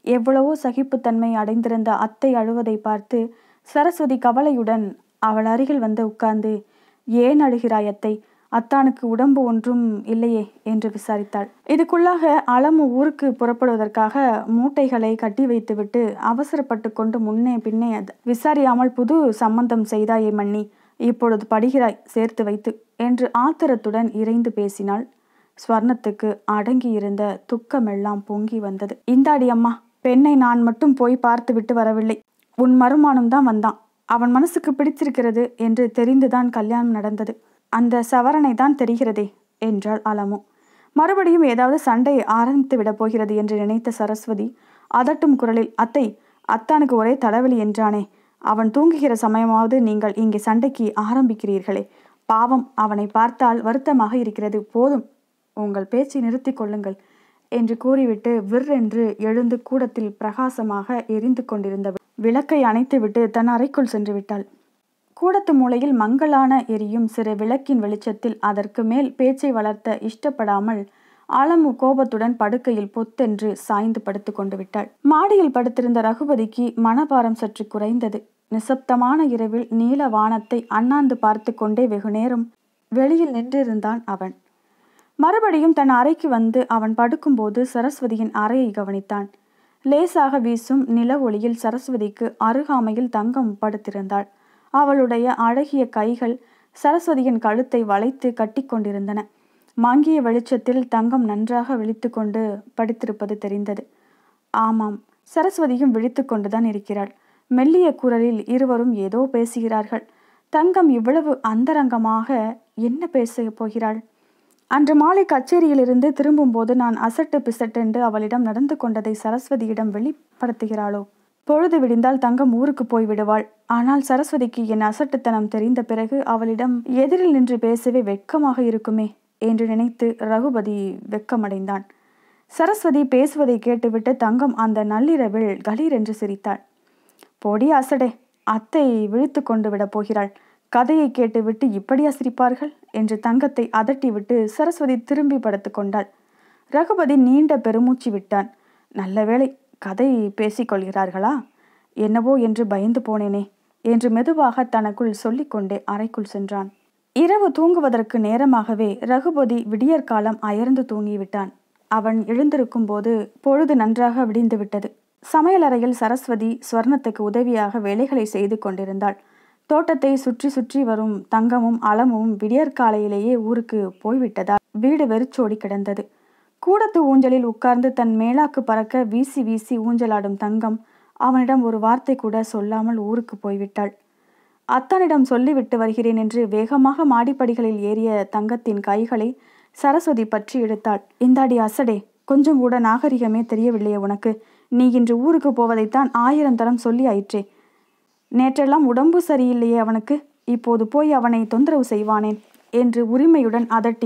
Speaker 1: எவ்வளவோ சகிப்புத்தன்மை அடைந்திருந்த அத்தை அழுவதை பார்த்து சரஸ்வதி கவலையுடன் அவள் அருகில் வந்து உட்கார்ந்து ஏன் அழுகிறாய் அத்தை அத்தானுக்கு உடம்பு ஒன்றும் இல்லையே என்று விசாரித்தாள் இதுக்குள்ளாக அலமு ஊருக்கு புறப்படுவதற்காக மூட்டைகளை கட்டி வைத்துவிட்டு அவசரப்பட்டு கொண்டு முன்னே பின்னே அத- விசாரியாமல் புது சம்பந்தம் செய்தாயே மன்னி இப்பொழுது படுகிறாய் சேர்த்து வைத்து என்று ஆத்திரத்துடன் இறைந்து பேசினாள் ஸ்வர்ணத்துக்கு அடங்கியிருந்த துக்கமெல்லாம் பொங்கி வந்தது இந்தாடி அம்மா பெண்ணை நான் மட்டும் போய் பார்த்து விட்டு வரவில்லை உன் மருமானும் தான் வந்தான் அவன் மனசுக்கு பிடிச்சிருக்கிறது என்று தெரிந்துதான் கல்யாணம் நடந்தது அந்த சவரனை தான் தெரிகிறதே என்றாள் அலமு மறுபடியும் ஏதாவது சண்டை ஆரம்பித்து விடப் போகிறது என்று நினைத்த சரஸ்வதி அதட்டும் குரலில் அத்தை அத்தானுக்கு ஒரே தலைவலி என்றானே அவன் தூங்குகிற சமயமாவது நீங்கள் இங்கே சண்டைக்கு ஆரம்பிக்கிறீர்களே பாவம் அவனை பார்த்தால் வருத்தமாக இருக்கிறது போதும் உங்கள் பேச்சை நிறுத்திக் கொள்ளுங்கள் என்று கூறிவிட்டு விற்றென்று எழுந்து கூடத்தில் பிரகாசமாக எரிந்து கொண்டிருந்த விளக்கை அணைத்துவிட்டு தன் அறைக்குள் சென்று விட்டாள் கூடத்து மூலையில் மங்கலான எரியும் சிறு விளக்கின் வெளிச்சத்தில் அதற்கு மேல் பேச்சை வளர்த்த இஷ்டப்படாமல் ஆலமு கோபத்துடன் படுக்கையில் பொத்தென்று சாய்ந்து படுத்து கொண்டு விட்டாள் மாடியில் படுத்திருந்த ரகுபதிக்கு மனபாரம் சற்று குறைந்தது நிசப்தமான இரவில் நீல வானத்தை அண்ணாந்து பார்த்து கொண்டே வெகுநேரம் வெளியில் நின்றிருந்தான் அவன் மறுபடியும் தன் அறைக்கு வந்து அவன் படுக்கும்போது சரஸ்வதியின் அறையை கவனித்தான் லேசாக வீசும் நில ஒளியில் சரஸ்வதிக்கு அருகாமையில் தங்கம் படுத்திருந்தாள் அவளுடைய அழகிய கைகள் சரஸ்வதியின் கழுத்தை வளைத்து கட்டிக்கொண்டிருந்தன மங்கிய வெளிச்சத்தில் தங்கம் நன்றாக விழித்துக்கொண்டு படுத்திருப்பது தெரிந்தது ஆமாம் சரஸ்வதியும் விழித்து கொண்டுதான் இருக்கிறாள் மெல்லிய குரலில் இருவரும் ஏதோ பேசுகிறார்கள் தங்கம் இவ்வளவு அந்தரங்கமாக என்ன பேசப் போகிறாள் அன்று மாலை கச்சேரியிலிருந்து திரும்பும்போது நான் அசட்டு பிசட்டென்று அவளிடம் நடந்து கொண்டதை சரஸ்வதியிடம் வெளிப்படுத்துகிறாளோ பொழுது விடிந்தால் தங்கம் ஊருக்கு போய் விடுவாள் ஆனால் சரஸ்வதிக்கு என் அசட்டுத்தனம் தெரிந்த பிறகு அவளிடம் எதிரில் நின்று பேசவே வெட்கமாக இருக்குமே என்று நினைத்து ரகுபதி வெட்கமடைந்தான் சரஸ்வதி பேசுவதை கேட்டுவிட்டு தங்கம் அந்த நள்ளிரவில் கலீர் என்று சிரித்தாள் போடி அசடே அத்தை விழித்து கொண்டு விடப் போகிறாள் கதையை கேட்டுவிட்டு இப்படியா சிரிப்பார்கள் என்று தங்கத்தை அதட்டிவிட்டு சரஸ்வதி திரும்பி படுத்து கொண்டாள் ரகுபதி நீண்ட பெருமூச்சு விட்டான் நல்ல வேளை கதை பேசிக்கொள்கிறார்களா என்னவோ என்று பயந்து போனேனே என்று மெதுவாக தனக்குள் சொல்லிக்கொண்டே அறைக்குள் சென்றான் இரவு தூங்குவதற்கு நேரமாகவே ரகுபதி விடியற்காலம் அயர்ந்து தூங்கிவிட்டான் அவன் எழுந்திருக்கும் போது பொழுது நன்றாக விடிந்து விட்டது சமையலறையில் சரஸ்வதி ஸ்வர்ணத்துக்கு உதவியாக வேலைகளை செய்து கொண்டிருந்தாள் தோட்டத்தை சுற்றி சுற்றி வரும் தங்கமும் அலமும் விடியற்காலையிலேயே ஊருக்கு போய்விட்டதால் வீடு வெறிச்சோடி கிடந்தது கூடத்து ஊஞ்சலில் உட்கார்ந்து தன் மேலாக்கு பறக்க வீசி வீசி ஊஞ்சலாடும் தங்கம் அவனிடம் ஒரு வார்த்தை கூட சொல்லாமல் ஊருக்கு போய்விட்டாள் அத்தனிடம் சொல்லிவிட்டு வருகிறேன் என்று வேகமாக மாடிப்படிகளில் ஏறிய தங்கத்தின் கைகளை சரஸ்வதி பற்றி இழுத்தாள் இந்தாடி அசடே கொஞ்சம் கூட நாகரிகமே தெரியவில்லையே உனக்கு நீ இன்று ஊருக்கு போவதைத்தான் ஆயிரம் தரம் சொல்லி ஆயிற்றே நேற்றெல்லாம் உடம்பு சரியில்லையே அவனுக்கு இப்போது போய் அவனை தொந்தரவு செய்வானேன் என்று உரிமையுடன் அதட்டி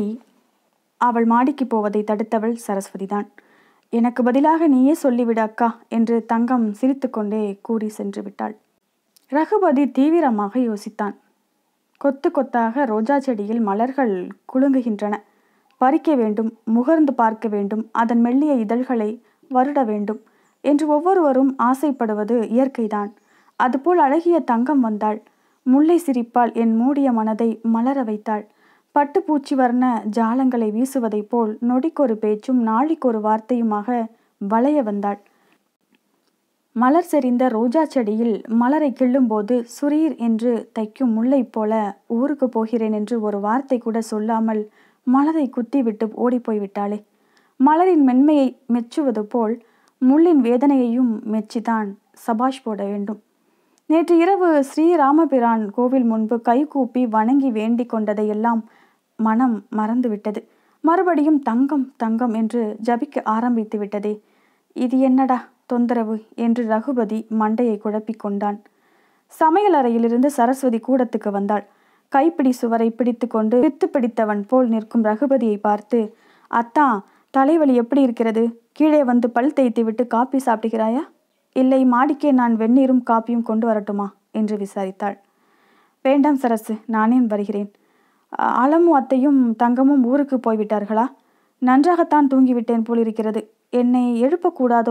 Speaker 1: அவள் மாடிக்கு போவதை தடுத்தவள் சரஸ்வதிதான் எனக்கு பதிலாக நீயே சொல்லிவிடு அக்கா என்று தங்கம் சிரித்துக்கொண்டே கூறி சென்று விட்டாள் ரகுபதி தீவிரமாக யோசித்தான் கொத்து கொத்தாக ரோஜா செடியில் மலர்கள் குலுங்குகின்றன பறிக்க வேண்டும் முகர்ந்து பார்க்க வேண்டும் அதன் மெல்லிய இதழ்களை வருட வேண்டும் என்று ஒவ்வொருவரும் ஆசைப்படுவது இயற்கைதான் அதுபோல் அழகிய தங்கம் வந்தாள் முல்லை சிரிப்பால் என் மூடிய மனதை மலர வைத்தாள் பட்டுப்பூச்சி வர்ண ஜாலங்களை வீசுவதைப் போல் நொடிக்கொரு பேச்சும் நாளிக்கொரு வார்த்தையுமாக வளைய வந்தாள் மலர் செறிந்த ரோஜா செடியில் மலரை கிள்ளும்போது சுரீர் என்று தைக்கும் முல்லை போல ஊருக்கு போகிறேன் என்று ஒரு வார்த்தை கூட சொல்லாமல் மலரை குத்திவிட்டு ஓடிப்போய் விட்டாளே மலரின் மென்மையை மெச்சுவது போல் முள்ளின் வேதனையையும் மெச்சிதான் சபாஷ் போட வேண்டும் நேற்று இரவு ஸ்ரீராமபிரான் கோவில் முன்பு கைகூப்பி வணங்கி வேண்டிக் கொண்டதையெல்லாம் மனம் மறந்துவிட்டது மறுபடியும் தங்கம் தங்கம் என்று ஜபிக்க ஆரம்பித்து விட்டதே இது என்னடா தொந்தரவு என்று ரகுபதி மண்டையை குழப்பிக் கொண்டான் சமையலறையிலிருந்து சரஸ்வதி கூடத்துக்கு வந்தாள் கைப்பிடி சுவரை பிடித்துக்கொண்டு பித்து பிடித்தவன் போல் நிற்கும் ரகுபதியை பார்த்து அத்தா தலைவலி எப்படி இருக்கிறது கீழே வந்து பல் தேய்த்து விட்டு காப்பி சாப்பிடுகிறாயா இல்லை மாடிக்கே நான் வெந்நீரும் காப்பியும் கொண்டு வரட்டுமா என்று விசாரித்தாள் வேண்டாம் சரசு நானே வருகிறேன் அ- அலமும் அத்தையும் தங்கமும் ஊருக்கு போய்விட்டார்களா நன்றாகத்தான் தூங்கிவிட்டேன் போல் இருக்கிறது என்னை எழுப்பக்கூடாதோ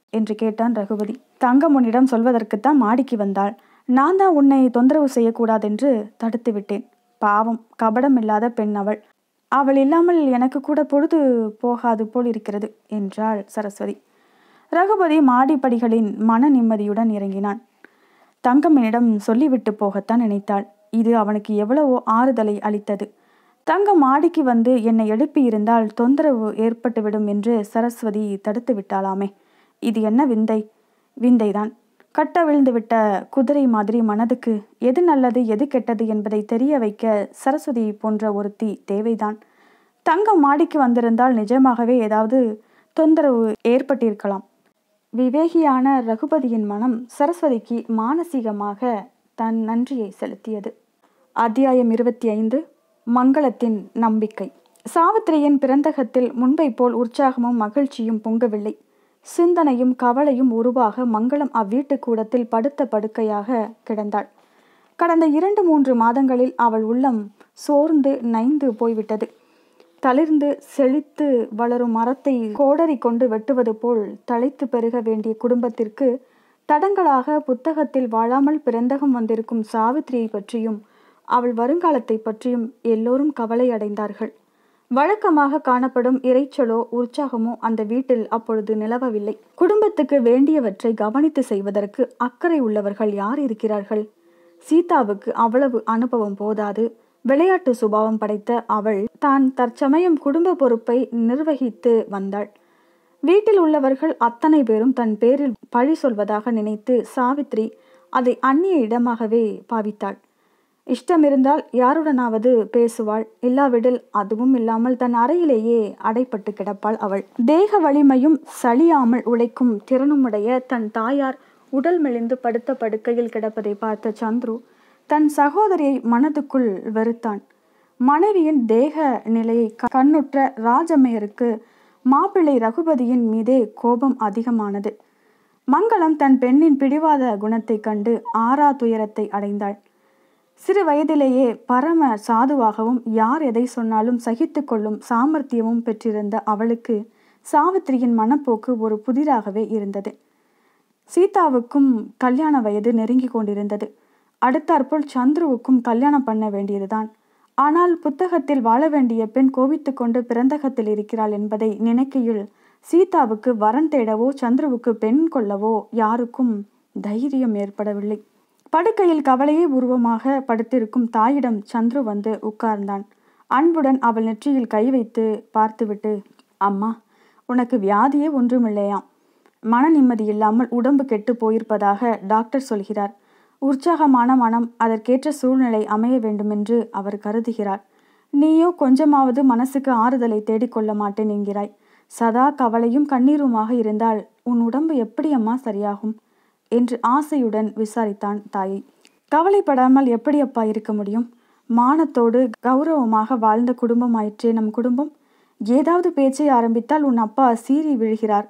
Speaker 1: என்று கேட்டான் ரகுபதி தங்கம் உன்னிடம் சொல்வதற்குத்தான் மாடிக்கு வந்தாள் நான் தான் உன்னை தொந்தரவு செய்யக்கூடாதென்று தடுத்து விட்டேன் பாவம் கபடம் இல்லாத பெண் அவள் அவள் இல்லாமல் எனக்கு கூட பொழுது போகாது போல் இருக்கிறது என்றாள் சரஸ்வதி ரகுபதி மாடிப்படிகளின் மன நிம்மதியுடன் இறங்கினான் தங்கம்மனிடம் சொல்லிவிட்டு போகத்தான் நினைத்தாள் இது அவனுக்கு எவ்வளவோ ஆறுதலை அளித்தது தங்கம் மாடிக்கு வந்து என்னை எழுப்பி இருந்தால் தொந்தரவு ஏற்பட்டுவிடும் என்று சரஸ்வதி தடுத்து விட்டாளாமே இது என்ன விந்தை விந்தைதான் கட்ட விழுந்துவிட்ட குதிரை மாதிரி மனதுக்கு எது நல்லது எது கெட்டது என்பதை தெரிய வைக்க சரஸ்வதி போன்ற ஒருத்தி தேவைதான் தங்கம் மாடிக்கு வந்திருந்தால் நிஜமாகவே ஏதாவது தொந்தரவு ஏற்பட்டிருக்கலாம் விவேகியான ரகுபதியின் மனம் சரஸ்வதிக்கு மானசீகமாக தன் நன்றியை செலுத்தியது அத்தியாயம் இருபத்தி ஐந்து மங்களத்தின் நம்பிக்கை சாவித்திரியின் பிறந்தகத்தில் முன்பை போல் உற்சாகமும் மகிழ்ச்சியும் பொங்கவில்லை சிந்தனையும் கவலையும் உருவாக மங்களம் அவ்வீட்டு கூடத்தில் படுத்த படுக்கையாக கிடந்தாள் கடந்த இரண்டு மூன்று மாதங்களில் அவள் உள்ளம் சோர்ந்து நைந்து போய்விட்டது தளிர்ந்து செழித்து வளரும் மரத்தை கோடரி கொண்டு வெட்டுவது போல் தழைத்து பெருக வேண்டிய குடும்பத்திற்கு தடங்களாக புத்தகத்தில் வாழாமல் பிறந்தகம் வந்திருக்கும் சாவித்திரியை பற்றியும் அவள் வருங்காலத்தை பற்றியும் எல்லோரும் கவலை அடைந்தார்கள் வழக்கமாக காணப்படும் இறைச்சலோ உற்சாகமோ அந்த வீட்டில் அப்பொழுது நிலவவில்லை குடும்பத்துக்கு வேண்டியவற்றை கவனித்து செய்வதற்கு அக்கறை உள்ளவர்கள் யார் இருக்கிறார்கள் சீதாவுக்கு அவ்வளவு அனுபவம் போதாது விளையாட்டு சுபாவம் படைத்த அவள் தான் தற்சமயம் குடும்ப பொறுப்பை நிர்வகித்து வந்தாள் வீட்டில் உள்ளவர்கள் அத்தனை பேரும் தன் பேரில் பழி சொல்வதாக நினைத்து சாவித்ரி அதை அந்நிய இடமாகவே பாவித்தாள் இஷ்டமிருந்தால் யாருடனாவது பேசுவாள் இல்லாவிடில் அதுவும் இல்லாமல் தன் அறையிலேயே அடைப்பட்டு கிடப்பாள் அவள் தேக வலிமையும் சலியாமல் உழைக்கும் திறனுமுடைய தன் தாயார் உடல் மெலிந்து படுத்த படுக்கையில் கிடப்பதை பார்த்த சந்துரு தன் சகோதரியை மனதுக்குள் வெறுத்தான் மனைவியின் தேக நிலையை கண்ணுற்ற ராஜமையருக்கு மாப்பிள்ளை ரகுபதியின் மீதே கோபம் அதிகமானது மங்களம் தன் பெண்ணின் பிடிவாத குணத்தை கண்டு ஆறா துயரத்தை அடைந்தாள் சிறு வயதிலேயே பரம சாதுவாகவும் யார் எதை சொன்னாலும் சகித்து கொள்ளும் சாமர்த்தியமும் பெற்றிருந்த அவளுக்கு சாவித்திரியின் மனப்போக்கு ஒரு புதிராகவே இருந்தது சீதாவுக்கும் கல்யாண வயது நெருங்கி கொண்டிருந்தது அடுத்தாற்போல் சந்துருவுக்கும் கல்யாணம் பண்ண வேண்டியதுதான் ஆனால் புத்தகத்தில் வாழ வேண்டிய பெண் கோபித்து கொண்டு பிறந்தகத்தில் இருக்கிறாள் என்பதை நினைக்கையில் சீதாவுக்கு வரன் தேடவோ சந்துருவுக்கு பெண் கொள்ளவோ யாருக்கும் தைரியம் ஏற்படவில்லை படுக்கையில் கவலையே உருவமாக படுத்திருக்கும் தாயிடம் சந்துரு வந்து உட்கார்ந்தான் அன்புடன் அவள் நெற்றியில் கை வைத்து பார்த்துவிட்டு அம்மா உனக்கு வியாதியே ஒன்றுமில்லையாம் மன நிம்மதி இல்லாமல் உடம்பு கெட்டு போயிருப்பதாக டாக்டர் சொல்கிறார் உற்சாகமான மனம் அதற்கேற்ற சூழ்நிலை அமைய வேண்டுமென்று அவர் கருதுகிறார் நீயோ கொஞ்சமாவது மனசுக்கு ஆறுதலை தேடிக்கொள்ள மாட்டேன் என்கிறாய் சதா கவலையும் கண்ணீருமாக இருந்தால் உன் உடம்பு எப்படி அம்மா சரியாகும் என்று ஆசையுடன் விசாரித்தான் தாயை கவலைப்படாமல் எப்படி அப்பா இருக்க முடியும் மானத்தோடு கௌரவமாக வாழ்ந்த குடும்பமாயிற்றே நம் குடும்பம் ஏதாவது பேச்சை ஆரம்பித்தால் உன் அப்பா சீறி விழுகிறார்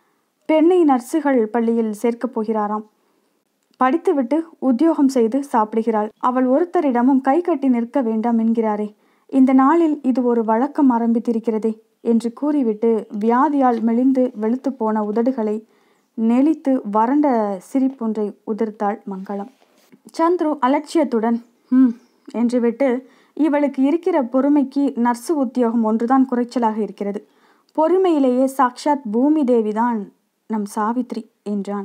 Speaker 1: பெண்ணை நர்சுகள் பள்ளியில் சேர்க்கப் போகிறாராம் படித்துவிட்டு உத்தியோகம் செய்து சாப்பிடுகிறாள் அவள் ஒருத்தரிடமும் கை கட்டி நிற்க வேண்டாம் என்கிறாரே இந்த நாளில் இது ஒரு வழக்கம் ஆரம்பித்திருக்கிறதே என்று கூறிவிட்டு வியாதியால் மெலிந்து வெளுத்து போன உதடுகளை நெளித்து வறண்ட சிரிப்பொன்றை உதிர்த்தாள் மங்களம் சந்துரு அலட்சியத்துடன் ம் என்று விட்டு இவளுக்கு இருக்கிற பொறுமைக்கு நர்சு உத்தியோகம் ஒன்றுதான் குறைச்சலாக இருக்கிறது பொறுமையிலேயே சாக்ஷாத் பூமி தேவிதான் நம் சாவித்ரி என்றான்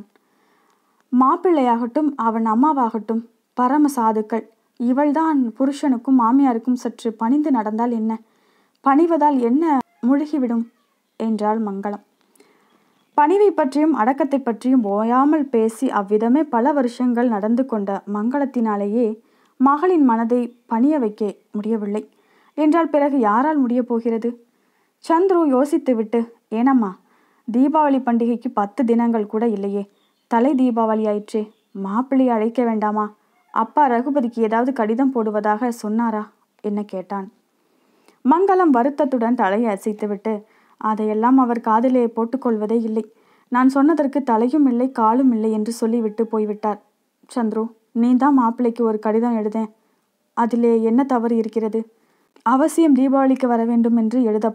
Speaker 1: மாப்பிள்ளையாகட்டும் அவன் அம்மாவாகட்டும் பரம சாதுக்கள் இவள்தான் புருஷனுக்கும் மாமியாருக்கும் சற்று பணிந்து நடந்தால் என்ன பணிவதால் என்ன முழுகிவிடும் என்றாள் மங்களம் பணிவை பற்றியும் அடக்கத்தை பற்றியும் ஓயாமல் பேசி அவ்விதமே பல வருஷங்கள் நடந்து கொண்ட மங்களத்தினாலேயே மகளின் மனதை பணிய வைக்க முடியவில்லை என்றால் பிறகு யாரால் முடியப் போகிறது சந்துரு யோசித்துவிட்டு ஏனம்மா தீபாவளி பண்டிகைக்கு பத்து தினங்கள் கூட இல்லையே தலை தீபாவளி ஆயிற்றே மாப்பிள்ளை அழைக்க வேண்டாமா அப்பா ரகுபதிக்கு ஏதாவது கடிதம் போடுவதாக சொன்னாரா என்ன கேட்டான் மங்களம் வருத்தத்துடன் தலையை அசைத்துவிட்டு அதையெல்லாம் அவர் காதிலே போட்டுக்கொள்வதே இல்லை நான் சொன்னதற்கு தலையும் இல்லை காலும் இல்லை என்று சொல்லிவிட்டு போய்விட்டார் சந்துரு நீ தான் மாப்பிள்ளைக்கு ஒரு கடிதம் எழுதேன் அதிலே என்ன தவறு இருக்கிறது அவசியம் தீபாவளிக்கு வர வேண்டும் என்று எழுதப்பா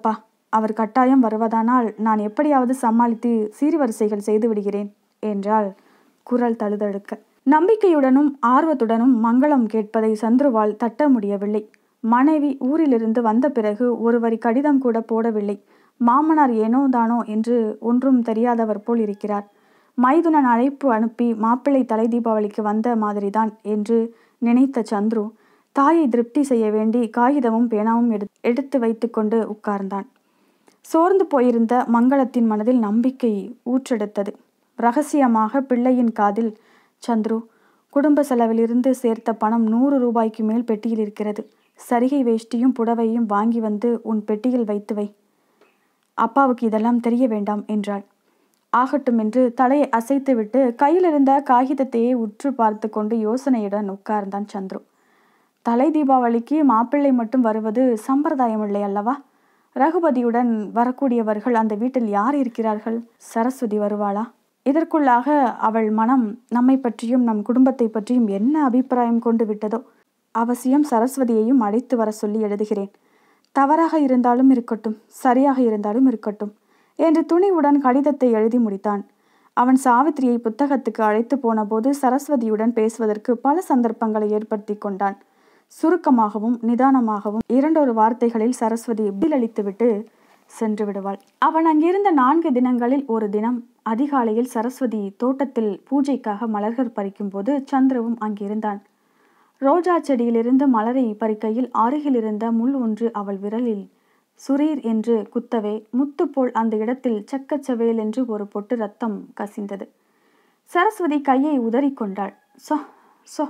Speaker 1: அவர் கட்டாயம் வருவதானால் நான் எப்படியாவது சமாளித்து சீர்வரிசைகள் செய்து விடுகிறேன் என்றாள் குரல் தழுதழுக்க நம்பிக்கையுடனும் ஆர்வத்துடனும் மங்களம் கேட்பதை சந்துருவால் தட்ட முடியவில்லை மனைவி ஊரிலிருந்து வந்த பிறகு ஒரு வரி கடிதம் கூட போடவில்லை மாமனார் ஏனோ தானோ என்று ஒன்றும் தெரியாதவர் போல் இருக்கிறார் மைதுனன் அழைப்பு அனுப்பி மாப்பிள்ளை தலை தீபாவளிக்கு வந்த மாதிரிதான் என்று நினைத்த சந்துரு தாயை திருப்தி செய்ய வேண்டி காகிதமும் பேனாவும் எடு எடுத்து வைத்துக்கொண்டு உட்கார்ந்தான் சோர்ந்து போயிருந்த மங்களத்தின் மனதில் நம்பிக்கை ஊற்றெடுத்தது ரகசியமாக பிள்ளையின் காதில் சந்துரு குடும்ப செலவிலிருந்து சேர்த்த பணம் நூறு ரூபாய்க்கு மேல் பெட்டியில் இருக்கிறது சரிகை வேஷ்டியும் புடவையும் வாங்கி வந்து உன் பெட்டியில் வைத்து வை அப்பாவுக்கு இதெல்லாம் தெரிய வேண்டாம் என்றாள் ஆகட்டும் என்று தலையை அசைத்துவிட்டு கையில் இருந்த காகிதத்தையே உற்று பார்த்து கொண்டு யோசனையுடன் உட்கார்ந்தான் சந்துரு தலை தீபாவளிக்கு மாப்பிள்ளை மட்டும் வருவது சம்பிரதாயம் இல்லை அல்லவா ரகுபதியுடன் வரக்கூடியவர்கள் அந்த வீட்டில் யார் இருக்கிறார்கள் சரஸ்வதி வருவாளா இதற்குள்ளாக அவள் மனம் நம்மை பற்றியும் நம் குடும்பத்தை பற்றியும் என்ன அபிப்பிராயம் கொண்டு விட்டதோ அவசியம் சரஸ்வதியையும் அழைத்து வர சொல்லி எழுதுகிறேன் தவறாக இருந்தாலும் இருக்கட்டும் சரியாக இருந்தாலும் இருக்கட்டும் என்று துணிவுடன் கடிதத்தை எழுதி முடித்தான் அவன் சாவித்திரியை புத்தகத்துக்கு அழைத்து போனபோது சரஸ்வதியுடன் பேசுவதற்கு பல சந்தர்ப்பங்களை ஏற்படுத்தி கொண்டான் சுருக்கமாகவும் நிதானமாகவும் இரண்டொரு வார்த்தைகளில் சரஸ்வதி பதிலளித்துவிட்டு சென்று விடுவாள் அவன் அங்கிருந்த நான்கு தினங்களில் ஒரு தினம் அதிகாலையில் சரஸ்வதி தோட்டத்தில் பூஜைக்காக மலர்கள் பறிக்கும்போது சந்திரவும் அங்கிருந்தான் ரோஜா செடியிலிருந்து மலரை பறிக்கையில் அருகில் இருந்த முள் ஒன்று அவள் விரலில் சுரீர் என்று குத்தவே முத்து போல் அந்த இடத்தில் சக்கச்சவேல் என்று ஒரு பொட்டு ரத்தம் கசிந்தது சரஸ்வதி கையை உதறிக்கொண்டாள் சொ சொ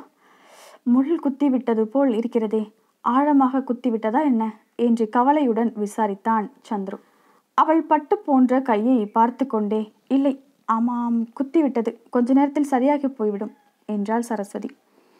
Speaker 1: முள் குத்திவிட்டது போல் இருக்கிறதே ஆழமாக குத்திவிட்டதா என்ன என்று கவலையுடன் விசாரித்தான் சந்துரு அவள் பட்டு போன்ற கையை பார்த்து கொண்டே இல்லை ஆமாம் குத்திவிட்டது கொஞ்ச நேரத்தில் சரியாகி போய்விடும் என்றாள் சரஸ்வதி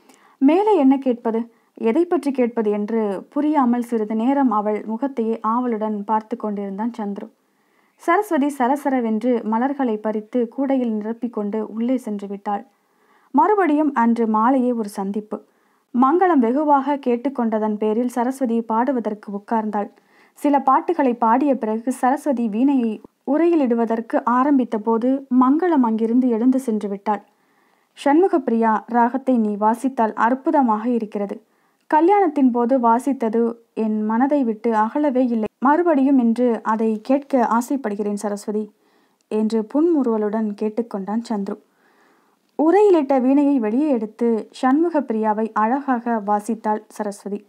Speaker 1: மேலே என்ன கேட்பது எதை பற்றி கேட்பது என்று புரியாமல் சிறிது நேரம் அவள் முகத்தையே ஆவலுடன் பார்த்து கொண்டிருந்தான் சந்துரு சரஸ்வதி சரசரவென்று மலர்களை பறித்து கூடையில் நிரப்பிக்கொண்டு உள்ளே சென்று விட்டாள் மறுபடியும் அன்று மாலையே ஒரு சந்திப்பு மங்களம் வெகுவாக கேட்டுக்கொண்டதன் பேரில் சரஸ்வதி பாடுவதற்கு உட்கார்ந்தாள் சில பாட்டுகளை பாடிய பிறகு சரஸ்வதி வீணையை உரையிலிடுவதற்கு ஆரம்பித்த போது மங்களம் அங்கிருந்து எழுந்து சென்று விட்டாள் சண்முகப்பிரியா ராகத்தை நீ வாசித்தால் அற்புதமாக இருக்கிறது கல்யாணத்தின் போது வாசித்தது என் மனதை விட்டு அகலவே இல்லை மறுபடியும் இன்று அதை கேட்க ஆசைப்படுகிறேன் சரஸ்வதி என்று புன்முறுவலுடன் கேட்டுக்கொண்டான் சந்துரு உரையிலிட்ட வீணையை வெளியே எடுத்து சண்முக பிரியாவை அழகாக வாசித்தாள் சரஸ்வதி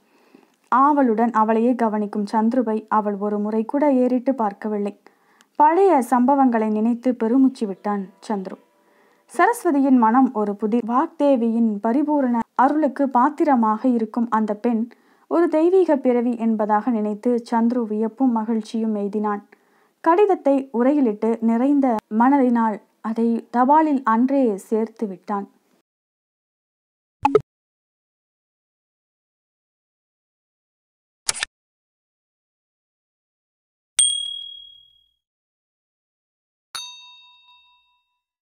Speaker 1: ஆவலுடன் அவளையே கவனிக்கும் சந்துருவை அவள் ஒரு முறை கூட ஏறிட்டு பார்க்கவில்லை பழைய சம்பவங்களை நினைத்து பெருமூச்சு விட்டான் சந்துரு சரஸ்வதியின் மனம் ஒரு புதி வாக்தேவியின் பரிபூரண அருளுக்கு பாத்திரமாக இருக்கும் அந்த பெண் ஒரு தெய்வீக பிறவி என்பதாக நினைத்து சந்துரு வியப்பும் மகிழ்ச்சியும் எய்தினான் கடிதத்தை உரையிலிட்டு நிறைந்த மனதினால் அதை தபாலில் அன்றே சேர்த்து விட்டான்